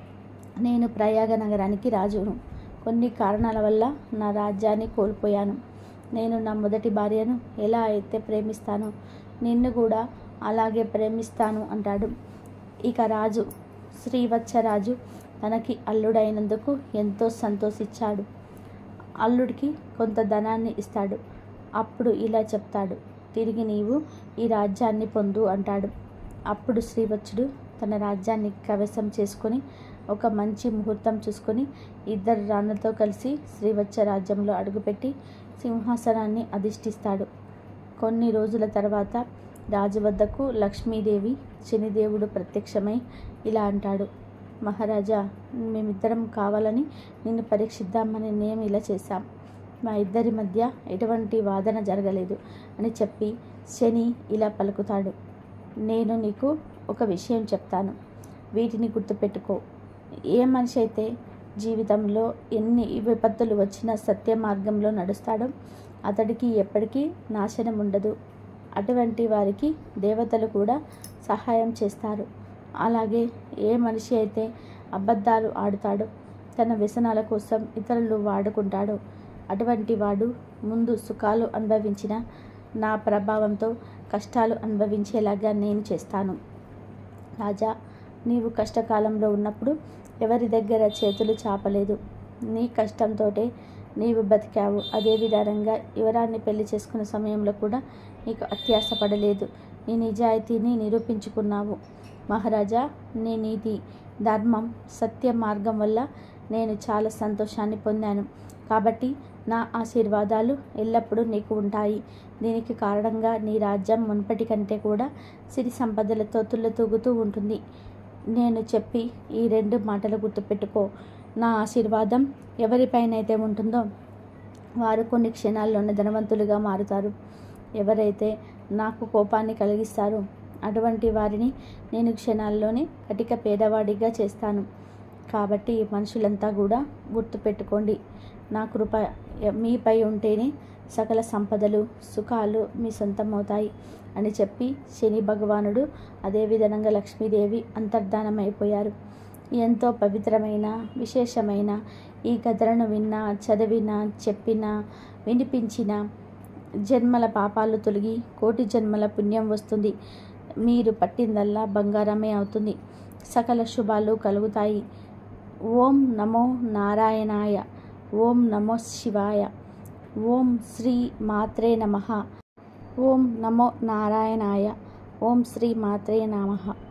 నేను ప్రయాగ నగరానికి రాజును కొన్ని కారణాల వల్ల నా రాజ్యాన్ని కోల్పోయాను నేను నా మొదటి భార్యను ఎలా అయితే ప్రేమిస్తానో నిన్ను కూడా అలాగే ప్రేమిస్తాను అంటాడు ఇక రాజు శ్రీవత్సరాజు తనకి అల్లుడైనందుకు ఎంతో సంతోషించాడు అల్లుడికి కొంత ధనాన్ని ఇస్తాడు అప్పుడు ఇలా చెప్తాడు తిరిగి నీవు ఈ రాజ్యాన్ని పొందు అంటాడు అప్పుడు శ్రీవత్సుడు తన రాజ్యాన్ని కవసం చేసుకొని ఒక మంచి ముహూర్తం చూసుకొని ఇద్దరు రాణులతో కలిసి శ్రీవత్స రాజ్యంలో అడుగుపెట్టి సింహాసనాన్ని అధిష్ఠిస్తాడు కొన్ని రోజుల తర్వాత రాజు వద్దకు లక్ష్మీదేవి శనిదేవుడు ప్రత్యక్షమై ఇలా అంటాడు మహారాజా మేమిద్దరం కావాలని నిన్ను పరీక్షిద్దామని మేము ఇలా చేశాం మా ఇద్దరి మధ్య ఎటువంటి వాదన జరగలేదు అని చెప్పి శని ఇలా పలుకుతాడు నేను నీకు ఒక విషయం చెప్తాను వీటిని గుర్తుపెట్టుకో ఏ మనిషి అయితే జీవితంలో ఎన్ని విపత్తులు వచ్చినా సత్య మార్గంలో నడుస్తాడో అతడికి ఎప్పటికీ నాశనం ఉండదు అటువంటి వారికి దేవతలు కూడా సహాయం చేస్తారు అలాగే ఏ మనిషి అయితే అబద్ధాలు ఆడుతాడో తన వ్యసనాల కోసం ఇతరులు వాడుకుంటాడో అటువంటి వాడు ముందు సుఖాలు అనుభవించిన నా ప్రభావంతో కష్టాలు అనుభవించేలాగా నేను చేస్తాను రాజా నీవు కష్టకాలంలో ఉన్నప్పుడు ఎవరి దగ్గర చేతులు చాపలేదు నీ కష్టంతోటే నీవు బతికావు అదే విధానంగా యువరాన్ని పెళ్లి చేసుకునే సమయంలో కూడా నీకు అత్యాస పడలేదు నీ నిజాయితీని నిరూపించుకున్నావు మహారాజా నీ నీతి ధర్మం సత్య మార్గం వల్ల నేను చాలా సంతోషాన్ని పొందాను కాబట్టి నా ఆశీర్వాదాలు ఎల్లప్పుడూ నీకు ఉంటాయి దీనికి కారణంగా నీ రాజ్యం మున్పటి కంటే కూడా సిరి సంపదలతో తుళ్ళతూగుతూ ఉంటుంది నేను చెప్పి ఈ రెండు మాటలు గుర్తుపెట్టుకో నా ఆశీర్వాదం ఎవరిపైనైతే ఉంటుందో వారు కొన్ని క్షణాల్లోనే ధనవంతులుగా మారుతారు ఎవరైతే నాకు కోపాన్ని కలిగిస్తారో అటువంటి వారిని నేను క్షణాల్లోనే కటిక పేదవాడిగా చేస్తాను కాబట్టి మనుషులంతా కూడా గుర్తుపెట్టుకోండి నా కృప మీపై ఉంటేనే సకల సంపదలు సుఖాలు మీ సొంతమవుతాయి అని చెప్పి శని భగవానుడు అదేవిధంగా లక్ష్మీదేవి అంతర్ధానమైపోయారు ఎంతో పవిత్రమైన విశేషమైన ఈ కథలను విన్నా చదివినా చెప్పినా వినిపించిన జన్మల పాపాలు తొలగి కోటి జన్మల పుణ్యం వస్తుంది మీరు పట్టిందల్లా బంగారమే అవుతుంది సకల శుభాలు కలుగుతాయి ఓం నమో నారాయణాయ ఓం నమో శివాయ ఓం శ్రీ మాత్రే నమ ఓం నమో నారాయణాయ ఓం శ్రీ మాత్రే నమః